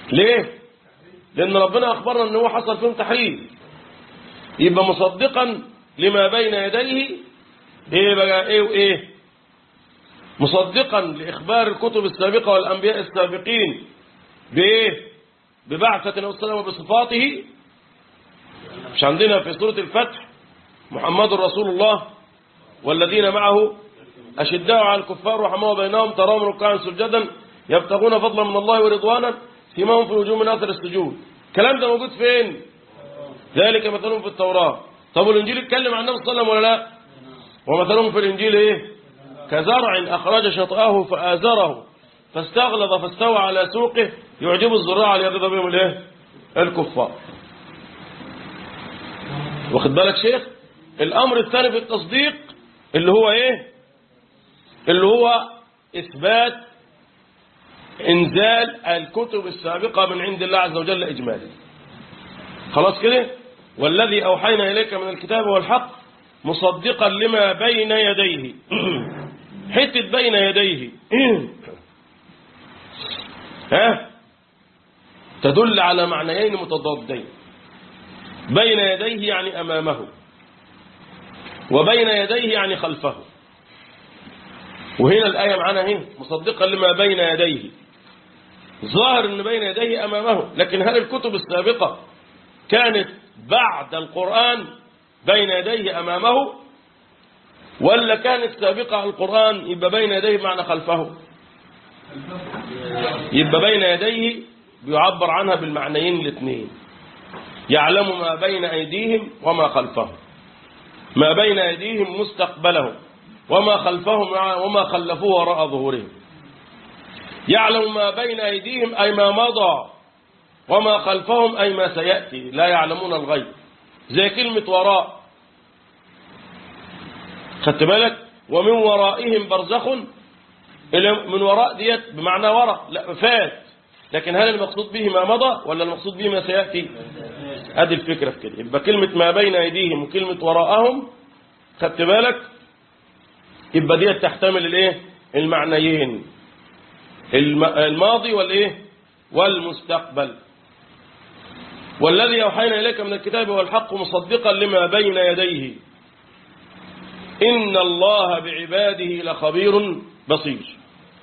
Speaker 2: ليه لان ربنا اخبرنا ان هو حصل فيهم تحريف يبقى مصدقا لما بين يديه ايه بقى ايه وايه مصدقا لاخبار الكتب السابقه والانبياء السابقين بايه ببعثه النبي صلى الله عليه وسلم وبصفاته مش عندنا في سوره الفتح محمد رسول الله والذين معه أشداء على الكفار رحماء بينهم تراهم ركعا سجدا يبتغون فضلا من الله ورضوانا سيماهم في وجوه من أثر السجود الكلام ده موجود فين ذلك مثلهم في التوراة طب والإنجيل اتكلم عن النبي صلى الله عليه وسلم ولا لا ومثلهم في الإنجيل إيه كزرع أخرج شطأه فآزره فاستغلظ فاستوى على سوقه يعجب الزراع ليغيظ بهم الايه الكفار واخد بالك شيخ الأمر الثاني في التصديق اللي هو إيه اللي هو إثبات إنزال الكتب السابقة من عند الله عز وجل إجمالا خلاص كده والذي أوحينا إليك من الكتاب والحق مصدقا لما بين يديه حتة بين يديه ها تدل على معنيين متضادين بين يديه يعني أمامه وبين يديه يعني خلفه وهنا الآية معنا هنا مصدقا لما بين يديه ظاهر أن بين يديه أمامه لكن هل الكتب السابقة كانت بعد القرآن بين يديه أمامه ولا كانت سابقة القرآن يبقى بين يديه معنى خلفه يبقى بين يديه بيعبر عنها بالمعنيين الاثنين يعلم ما بين أيديهم وما خلفهم ما بين أيديهم مستقبلهم وما خلفهم وما خلفوه وراء ظهورهم يعلم ما بين أيديهم أي ما مضى وما خلفهم أي ما سيأتي لا يعلمون الغيب زي كلمة وراء خدت بالك ومن ورائهم برزخ من وراء ديت بمعنى وراء لا فات لكن هل المقصود به ما مضى ولا المقصود به ما سيأتي ادي الفكرة في كده يبقى كلمة ما بين أيديهم وكلمة وراءهم خدت بالك يبقى ديت تحتمل الايه المعنيين الماضي والايه والمستقبل والذي أوحينا إليك من الكتاب والحق مصدقا لما بين يديه إن الله بعباده لخبير بصير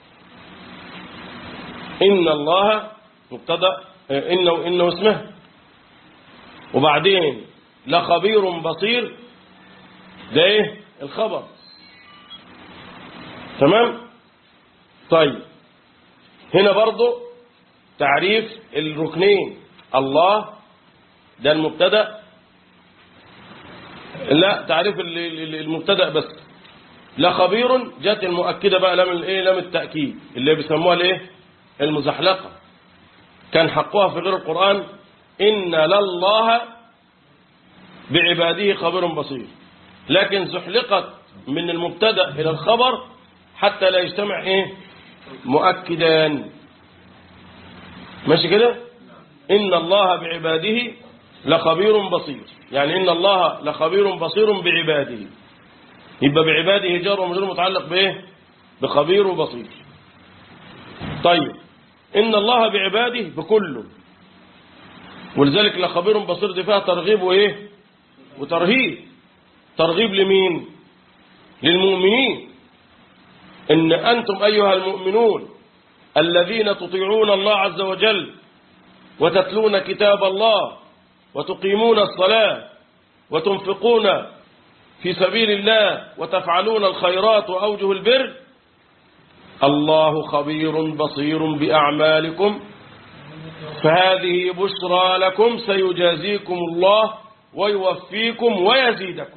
Speaker 2: إن الله مبتدا إنه إنه اسمه وبعدين لخبير بصير ده إيه الخبر تمام طيب هنا برضو تعريف الركنين الله ده المبتدا لا تعريف المبتدا بس لا خبير جت المؤكده بقى لام الايه لام التاكيد اللي بيسموها الايه المزحلقه كان حقها في غير القران ان لله بعباده خبير بصير لكن زحلقت من المبتدا الى الخبر حتى لا يجتمع ايه مؤكدان ماشي كده ان الله بعباده لخبير بصير يعني إن الله لخبير بصير بعباده يبقى بعباده جار ومجرور متعلق بإيه بخبير وبصير طيب إن الله بعباده بكله ولذلك لخبير بصير دي فيها ترغيب وإيه وترهيب ترغيب لمين للمؤمنين إن أنتم أيها المؤمنون الذين تطيعون الله عز وجل وتتلون كتاب الله وتقيمون الصلاة وتنفقون في سبيل الله وتفعلون الخيرات وأوجه البر الله خبير بصير بأعمالكم فهذه بشرى لكم سيجازيكم الله ويوفيكم ويزيدكم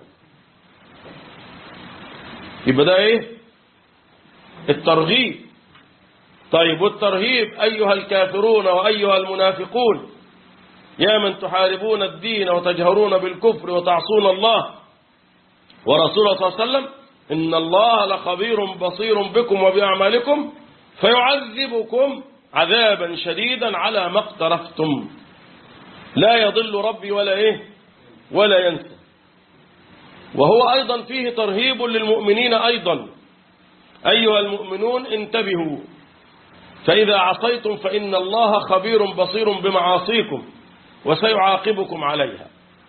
Speaker 2: يبقى ده ايه الترغيب طيب والترهيب أيها الكافرون وأيها المنافقون يا من تحاربون الدين وتجهرون بالكفر وتعصون الله ورسوله صلى الله عليه وسلم إن الله لخبير بصير بكم وبأعمالكم فيعذبكم عذابا شديدا على ما اقترفتم لا يضل ربي ولا إيه ولا ينسى وهو أيضا فيه ترهيب للمؤمنين أيضا أيها المؤمنون انتبهوا فإذا عصيتم فإن الله خبير بصير بمعاصيكم وسيعاقبكم عليها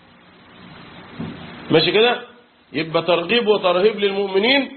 Speaker 2: ماشي كده يبقى ترغيب وترهيب للمؤمنين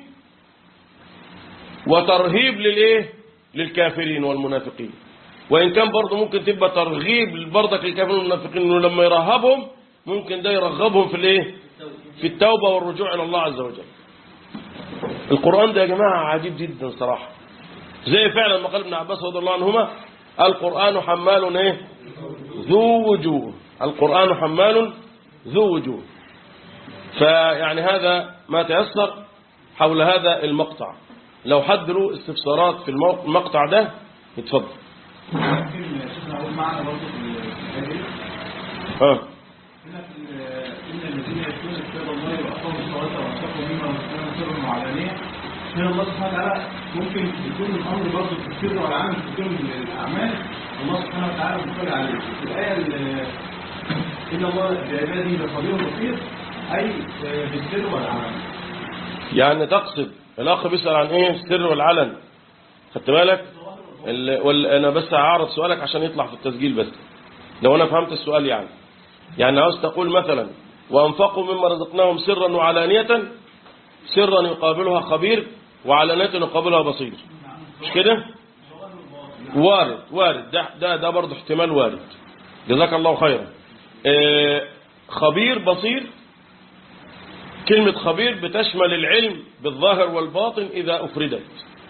Speaker 2: وترهيب للايه للكافرين والمنافقين وإن كان برضه ممكن تبقى ترغيب برضك للكافرين والمنافقين إنه لما يرهبهم ممكن ده يرغبهم في الايه في التوبة والرجوع إلى الله عز وجل القرآن ده يا جماعة عجيب جدا صراحة زي فعلا ما قال ابن عباس رضي الله عنهما القرآن حمال ايه ذو وجوه القرآن حمال ذو وجوه فيعني هذا ما تيسر حول هذا المقطع لو حد له استفسارات في المو- المقطع ده يتفضل
Speaker 5: ممكن شيخنا اقول معنا برضه في الحاجه دي
Speaker 2: ها
Speaker 5: هنا في ال- ان الذين يتلون كتاب الله واقاموا الصلاه وانفقوا مما رزقناهم سرا وعلانيه هنا الله سبحانه وتعالى ممكن يكون الامر برضه في السر والعمل في كل الاعمال الله سبحانه وتعالى بيطلع عليه في الايه ال- ان الله بعباده لخبير بصير اي بالسر والعمل
Speaker 2: يعني تقصد الأخ بيسأل عن إيه السر والعلن خدت بالك ال... وال... أنا بس هعرض سؤالك عشان يطلع في التسجيل بس لو أنا فهمت السؤال يعني يعني عاوز تقول مثلا وأنفقوا مما رزقناهم سرا وعلانية سرا يقابلها خبير وعلانية يقابلها بصير مش كده وارد وارد ده ده, ده برضه احتمال وارد جزاك الله خيرا آه، خبير بصير كلمة خبير بتشمل العلم بالظاهر والباطن إذا أفردت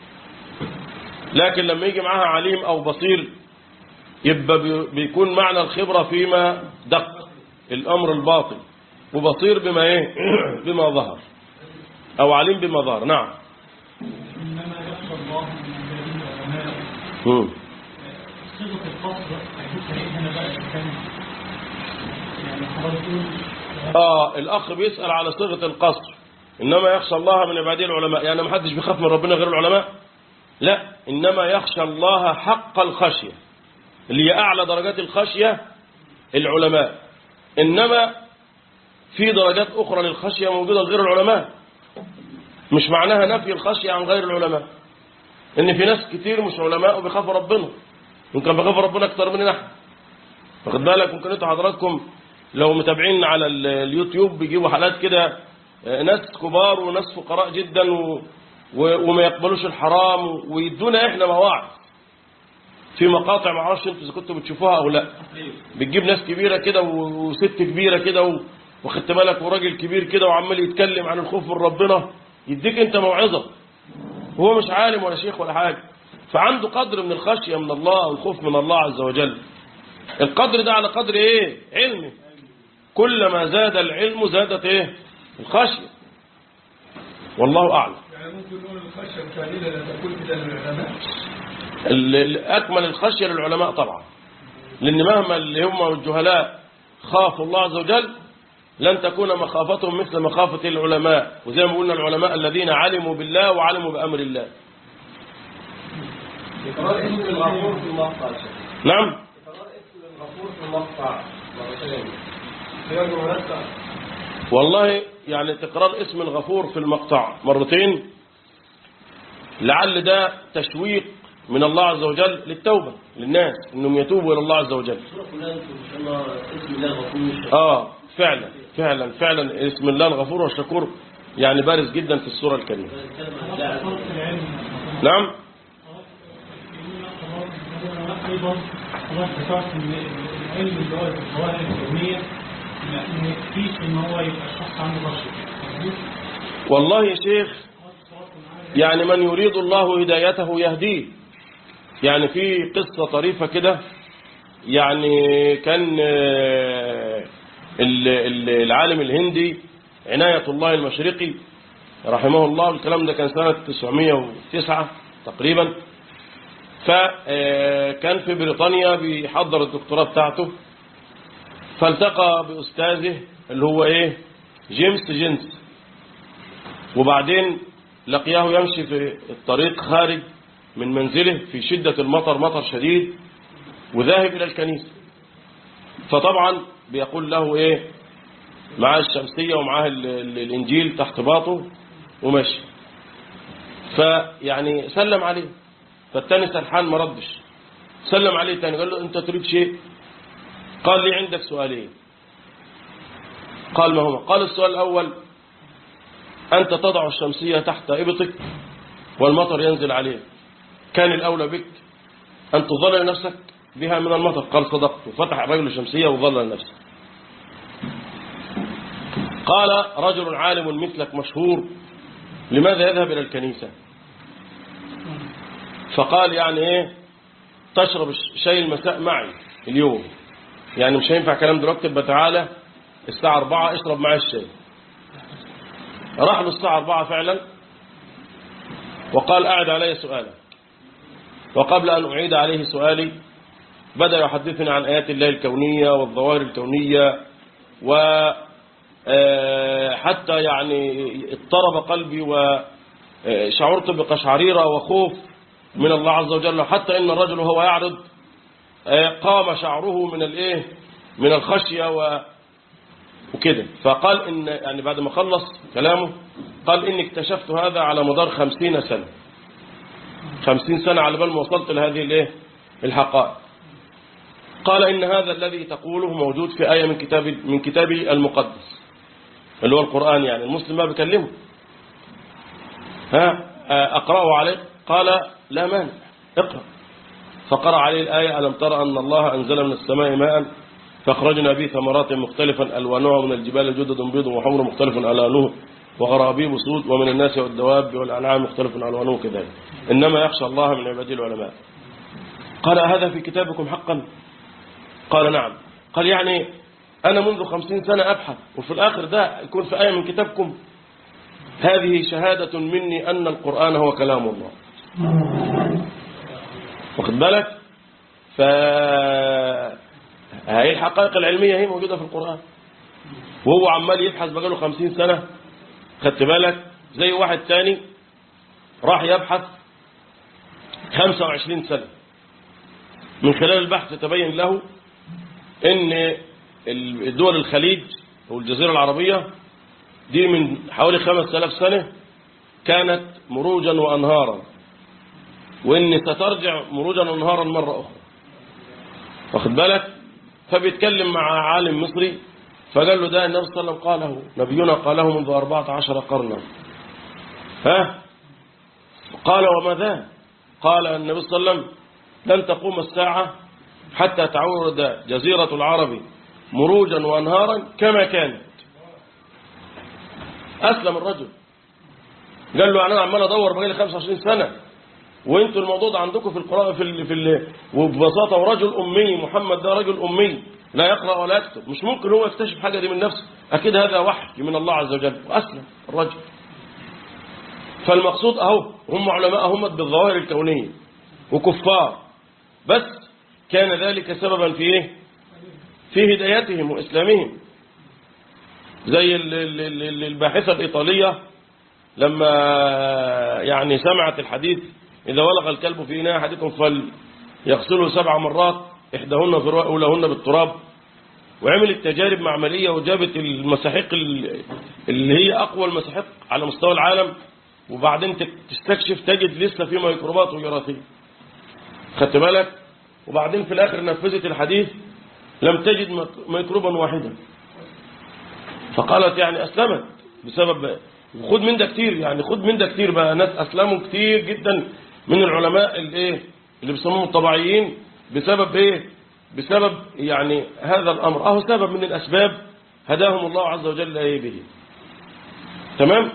Speaker 2: لكن لما يجي معاها عليم أو بصير يبقى بي- بيكون معنى الخبرة فيما دق الأمر الباطن وبصير بما إيه بما ظهر أو عليم بما ظهر نعم
Speaker 3: إنما يخشى الله من الذين العلماء
Speaker 2: مم.
Speaker 3: صيغة القصر هيبقى إيه هنا بقى الثاني يعني حضرتك تقول
Speaker 2: آه الأخ بيسأل على صيغة القصر إنما يخشى الله من عباده العلماء يعني ما حدش بيخاف من ربنا غير العلماء لا إنما يخشى الله حق الخشية اللي هي أعلى درجات الخشية العلماء إنما في درجات أخرى للخشية موجودة غير العلماء مش معناها نفي الخشية عن غير العلماء إن في ناس كتير مش علماء وبيخافوا ربنا يمكن بيخافوا ربنا أكتر مننا احنا واخد بالك ممكن انتوا حضراتكم لو متابعين على ال- اليوتيوب بيجيبوا حالات كده آه، ناس كبار وناس فقراء جدا و و وما يقبلوش الحرام ويدونا احنا مواعظ في مقاطع ما اعرفش انتوا اذا كنتوا بتشوفوها او لا بتجيب ناس كبيره كده و- وست كبيره كده و- واخدت بالك وراجل كبير كده وعمال يتكلم عن الخوف من ربنا يديك انت موعظه وهو مش عالم ولا شيخ ولا حاجه فعنده قدر من الخشيه من الله والخوف من الله عز وجل القدر ده على قدر ايه علمه كلما زاد العلم زادت ايه الخشية والله اعلم
Speaker 5: يعني ممكن نقول الخشيه الكامله لا تكون الا للعلماء
Speaker 2: ال- ال- اكمل الخشية للعلماء طبعا لان مهما اللي هم الجهلاء خافوا الله عز وجل لن تكون مخافتهم مثل مخافة العلماء وزي ما قلنا العلماء الذين علموا بالله وعلموا بأمر الله
Speaker 4: تكرار اسم الغفور في المقطع يا شيخ.
Speaker 2: نعم
Speaker 4: تكرار اسم الغفور في المقطع مرتين في وجه مناسبة
Speaker 2: والله يعني تكرار اسم الغفور في المقطع مرتين لعل ده تشويق من الله عز وجل للتوبة للناس انهم يتوبوا الى الله عز وجل اه فعلا فعلا فعلا اسم الله الغفور والشكور يعني بارز جدا في السورة الكريمة
Speaker 3: فرق العلم
Speaker 2: نعم
Speaker 3: ايضا خلاص ذكرت ان العلم اللي هو الظواهر الكونيه ما ما يكفيش ان هو يبقى الشخص عنده خشيه مظبوط؟
Speaker 2: والله يا شيخ يعني من يريد الله هدايته يهديه يعني في قصة طريفة كده يعني كان آه، ال- ال- العالم الهندي عناية الله المشرقي رحمه الله الكلام ده كان سنة 909 تقريبا فكان في بريطانيا بيحضر الدكتوراه بتاعته فالتقى بأستاذه اللي هو ايه جيمس جينس وبعدين لقياه يمشي في الطريق خارج من منزله في شدة المطر مطر شديد وذاهب إلى الكنيسة فطبعا بيقول له إيه معاه الشمسية ومعاه ال- ال- الإنجيل تحت باطه ومشي فيعني سلم عليه فالتاني سرحان ما ردش سلم عليه تاني قال له انت تريد شيء قال لي عندك سؤالين قال ما هما قال السؤال الأول أنت تضع الشمسية تحت إبطك والمطر ينزل عليه كان الأولى بك أن تظلل نفسك بها من المطر قال صدقت وفتح الرجل الشمسية وظلل نفسه قال رجل عالم مثلك مشهور لماذا يذهب إلى الكنيسة فقال يعني ايه تشرب شاي المساء معي اليوم يعني مش هينفع كلام دلوقتي يبقى تعالى الساعة 4 اشرب معي الشاي راح له الساعة 4 فعلا وقال أعد علي سؤالا وقبل أن أعيد عليه سؤالي بدأ يحدثني عن آيات الله الكونية والظواهر الكونية و حتى يعني اضطرب قلبي وشعرت بقشعريرة وخوف من الله عز وجل حتى إن الرجل وهو يعرض قام شعره من الايه من الخشية و وكده فقال إن يعني بعد ما خلص كلامه قال إني اكتشفت هذا على مدار خمسين سنة خمسين سنة على بال ما وصلت لهذه الايه الحقائق قال إن هذا الذي تقوله موجود في آية من كتاب من كتابي المقدس اللي هو القرآن يعني المسلم ما بيكلمه ها أقرأه عليه قال لا مانع اقرأ فقرأ عليه الآية ألم ترى أن الله أنزل من السماء ماء فأخرجنا به ثمرات مختلفا ألوانها من الجبال جدد بيض وحمر مختلف ألوانه وغرابيب سود ومن الناس والدواب والأنعام مختلف ألوانه كذلك إنما يخشى الله من عباده العلماء قال هذا في كتابكم حقا قال نعم قال يعني أنا منذ خمسين سنة أبحث وفي الآخر ده يكون في آية من كتابكم هذه شهادة مني أن القرآن هو كلام الله واخد بالك ف هاي الحقائق العلمية هي موجودة في القرآن وهو عمال يبحث بقاله خمسين سنة خدت بالك زي واحد تاني راح يبحث خمسة وعشرين سنة من خلال البحث تبين له ان دول الخليج او الجزيرة العربية دي من حوالي خمس آلاف سنة كانت مروجا وأنهارا وإن سترجع مروجا وأنهارا مرة أخرى واخد بالك فبيتكلم مع عالم مصري فقال له ده النبي صلى الله عليه وسلم قاله نبينا قاله منذ أربعة عشر قرنا ها قال وما ذا قال النبي صلى الله عليه وسلم لن تقوم الساعة حتى تعود جزيرة العرب مروجا وأنهارا كما كانت أسلم الرجل قال له أنا عمال أدور بقالي 25 سنة وانتوا الموضوع ده عندكم في القراءة في ال في ال وببساطة ورجل أمي محمد ده رجل أمي لا يقرأ ولا يكتب مش ممكن هو يكتشف حاجة دي من نفسه أكيد هذا وحي من الله عز وجل وأسلم الرجل فالمقصود أهو هم علماء هم بالظواهر الكونية وكفار بس كان ذلك سببا في إيه في هدايتهم وإسلامهم زي الباحثة الإيطالية لما يعني سمعت الحديث إذا ولغ الكلب في إناء أحدكم فليغسله سبع مرات إحداهن أولهن بالتراب وعملت تجارب معملية وجابت المساحيق اللي هي أقوى المساحيق على مستوى العالم وبعدين تستكشف تجد لسه في ميكروبات وجراثيم خدت بالك وبعدين في الآخر نفذت الحديث لم تجد ميكروبا واحدا فقالت يعني أسلمت بسبب خد من ده كتير يعني خد من ده كتير بقى ناس أسلموا كتير جدا من العلماء الايه اللي بيسموهم الطبيعيين بسبب ايه بسبب يعني هذا الأمر اهو سبب من الأسباب هداهم الله عز وجل ايه به تمام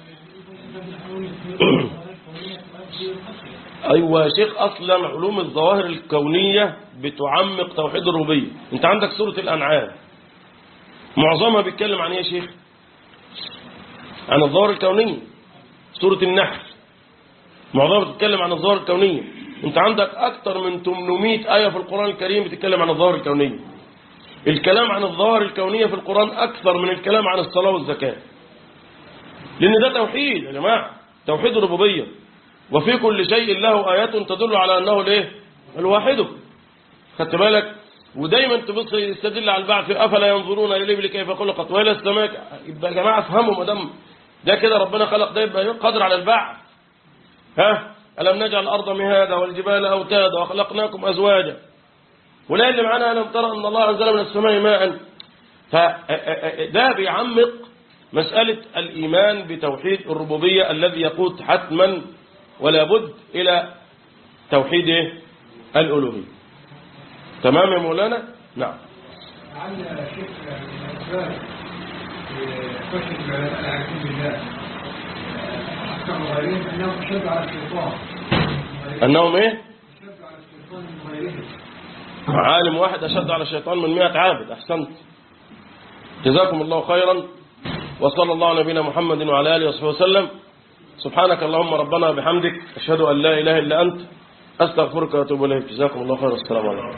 Speaker 2: أيوة يا شيخ أصلا علوم الظواهر الكونية بتعمق توحيد الربوبية أنت عندك سورة الأنعام معظمها بيتكلم عن ايه يا شيخ عن الظواهر الكونية سورة النحل معظمها بتتكلم عن الظواهر الكونية انت عندك اكتر من 800 آية في القرآن الكريم بتتكلم عن الظواهر الكونية الكلام عن الظواهر الكونية في القرآن اكثر من الكلام عن الصلاة والزكاة لان ده توحيد يا جماعة توحيد الربوبية وفي كل شيء له آيات تدل على أنه الايه الواحد خدت بالك ودايما تبص يستدل على البعث افلا ينظرون الى الابل كيف خلقت والى السماء يبقى يا جماعه افهموا ما دام ده كده ربنا خلق ده يبقى قادر على البعث ها ألم نجعل الأرض مهادا والجبال أوتادا وخلقناكم أزواجا ولا اللي معانا ألم ترى أن الله أنزل من السماء ماء فده بيعمق مسألة الإيمان بتوحيد الربوبية الذي يقود حتما ولا بد إلى توحيد إيه؟ الألوهية تمام يا مولانا نعم
Speaker 6: لعل شيخ الأسباب كشف العلماء العارفين بالله أحكم غيرهم أنهم أشد على الشيطان
Speaker 2: أنهم إيه
Speaker 6: أشد على الشيطان من غيرهم
Speaker 2: عالم واحد أشد على الشيطان من مئة عابد أحسنت جزاكم الله خيرا وصلى الله على نبينا محمد وعلى آله وصحبه وسلم سبحانك اللهم ربنا بحمدك أشهد أن لا إله إلا أنت أستغفرك وأتوب إليك جزاكم الله خيرا السلام عليكم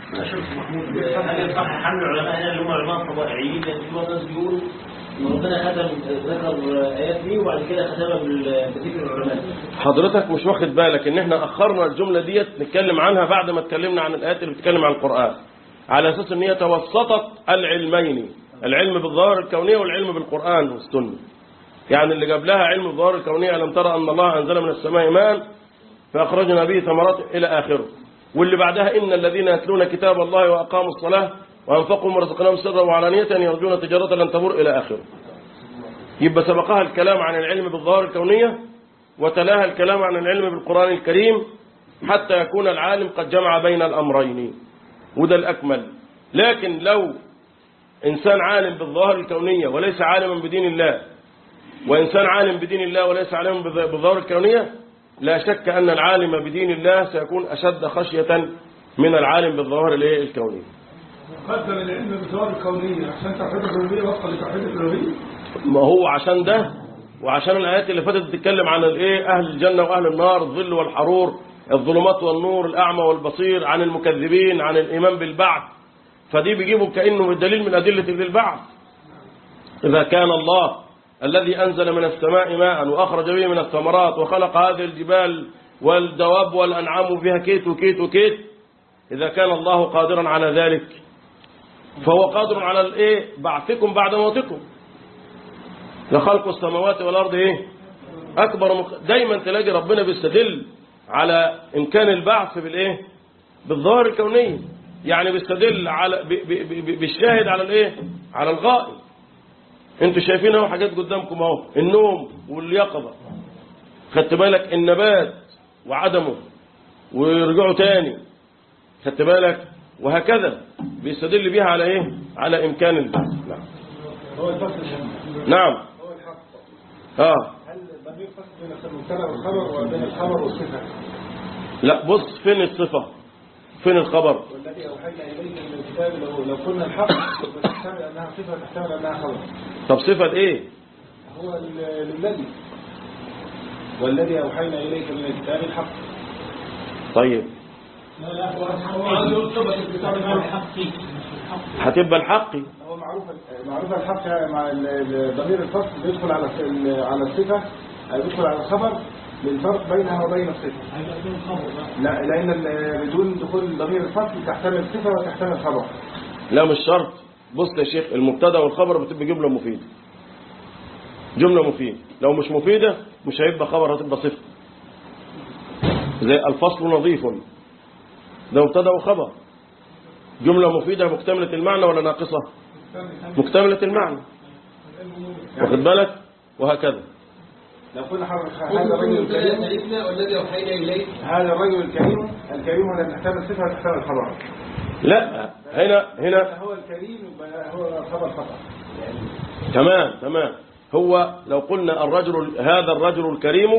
Speaker 7: هل يصح حمل العلماء هنا اللي هم علماء طبيعيين لان في بعض الناس بيقول ان ربنا ختم ذكر ايات دي وبعد كده ختمها بال- بذكر العلماء
Speaker 2: حضرتك مش واخد بالك ان احنا اخرنا الجملة ديت نتكلم عنها بعد ما اتكلمنا عن الايات اللي بتتكلم عن القرآن على اساس ان هي توسطت العلمين العلم بالظاهر الكونية والعلم بالقرآن والسنة يعني اللي جاب لها علم الظاهر الكونية ألم ترى أن الله أنزل من السماء ماء فأخرجنا به ثمرات إلى آخره واللي بعدها إن الذين يتلون كتاب الله وأقاموا الصلاة وأنفقوا ما رزقناهم سرا وعلانية يرجون تجارة لن تبور إلى آخره يبقى سبقها الكلام عن العلم بالظاهر الكونية وتلاها الكلام عن العلم بالقرآن الكريم حتى يكون العالم قد جمع بين الأمرين وده الأكمل لكن لو إنسان عالم بالظاهر الكونية وليس عالما بدين الله وإنسان عالم بدين الله وليس عالما بظ- بالظاهر الكونية لا شك أن العالم بدين الله سيكون أشد خشية من العالم بالظاهر الإيه؟ الكوني
Speaker 6: قدم العلم بالظواهر الكونية عشان توحيد الربوبية وفقا لتوحيد الألوهية
Speaker 2: ما هو عشان ده وعشان الآيات اللي فاتت بتتكلم عن الإيه أهل الجنة وأهل النار الظل والحرور الظلمات والنور الأعمى والبصير عن المكذبين عن الإيمان بالبعث فدي بيجيبوا كأنه دليل من أدلة البعث إذا كان الله الذي أنزل من السماء ماء وأخرج به من الثمرات وخلق هذه الجبال والدواب والأنعام فيها كيت وكيت وكيت إذا كان الله قادرا على ذلك فهو قادر على الإيه بعثكم بعد موتكم لخلق السماوات والأرض إيه أكبر مخ... دايما تلاقي ربنا بيستدل على إمكان البعث بالإيه بالظاهر الكونية يعني بيستدل على ب... ب... ب... بالشاهد على الإيه على الغائب انتوا شايفين اهو حاجات قدامكم اهو النوم واليقظة خدت بالك النبات وعدمه ويرجعوا تاني خدت بالك وهكذا بيستدل بيها على ايه على امكان البعث نعم
Speaker 6: هو الفصل الشمس
Speaker 2: نعم
Speaker 6: هو الحق
Speaker 2: اه
Speaker 6: هل ضمير فصل بين المبتدا والخبر وبين الخبر والصفة
Speaker 2: لا بص فين الصفة فين الخبر
Speaker 6: والذي أوحينا إليك من الكتاب لو, لو كنا الحق تحتمل أنها صفة تحتمل أنها خبر
Speaker 2: طب صفة ايه
Speaker 6: هو ال- للذي والذي أوحينا إليك من الكتاب الحق
Speaker 2: طيب
Speaker 3: لا لا هو هو عايز يقول ثبت الكتاب الحقي مش الحقي
Speaker 2: هتبقى الحقي
Speaker 6: هو معروف معروف الحق مع ال- ال- ضمير الفصل بيدخل على الس- على الصفة أو بيدخل على الخبر للفرق بينها وبين الصفة
Speaker 3: هيبقى فيه خبر بقى
Speaker 6: لا لأن ال- بدون دخول ضمير الفصل تحتمل صفة وتحتمل خبر
Speaker 2: لا مش شرط بص يا شيخ المبتدا والخبر بتبقى جملة مفيدة جملة مفيدة لو مش مفيدة مش هيبقى خبر هتبقى صفة زي الفصل نظيف ده مبتدا وخبر جملة مفيدة مكتملة المعنى ولا ناقصة مكتملة المعنى واخد بالك وهكذا
Speaker 6: لو كنا حرك هذا الرجل الكريم
Speaker 4: ثالثنا والذي أوحينا إليك
Speaker 6: هذا الرجل الكريم الكريم هنا تحتمل صفة وتحتمل خبر
Speaker 2: لا هنا هنا
Speaker 6: هو الكريم يبقى هو خبر فقط
Speaker 2: تمام تمام هو لو قلنا الرجل هذا الرجل الكريم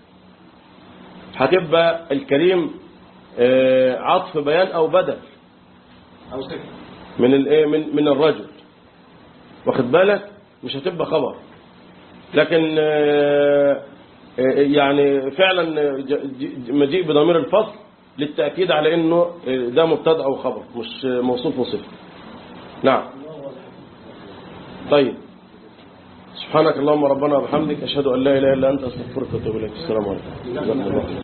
Speaker 2: هتبقى الكريم آه، عطف بيان او بدل
Speaker 6: أو صفة
Speaker 2: من الايه من من الرجل واخد بالك مش هتبقى خبر لكن آه، آه، يعني فعلا ج- ج- مجيء بضمير الفصل للتأكيد على انه آه، ده مبتدا او خبر مش آه، موصوف وصفه نعم طيب سبحانك اللهم ربنا وبحمدك أشهد أن لا إله إلا أنت أستغفرك وأتوب إليك السلام عليكم جزاكم الله خير.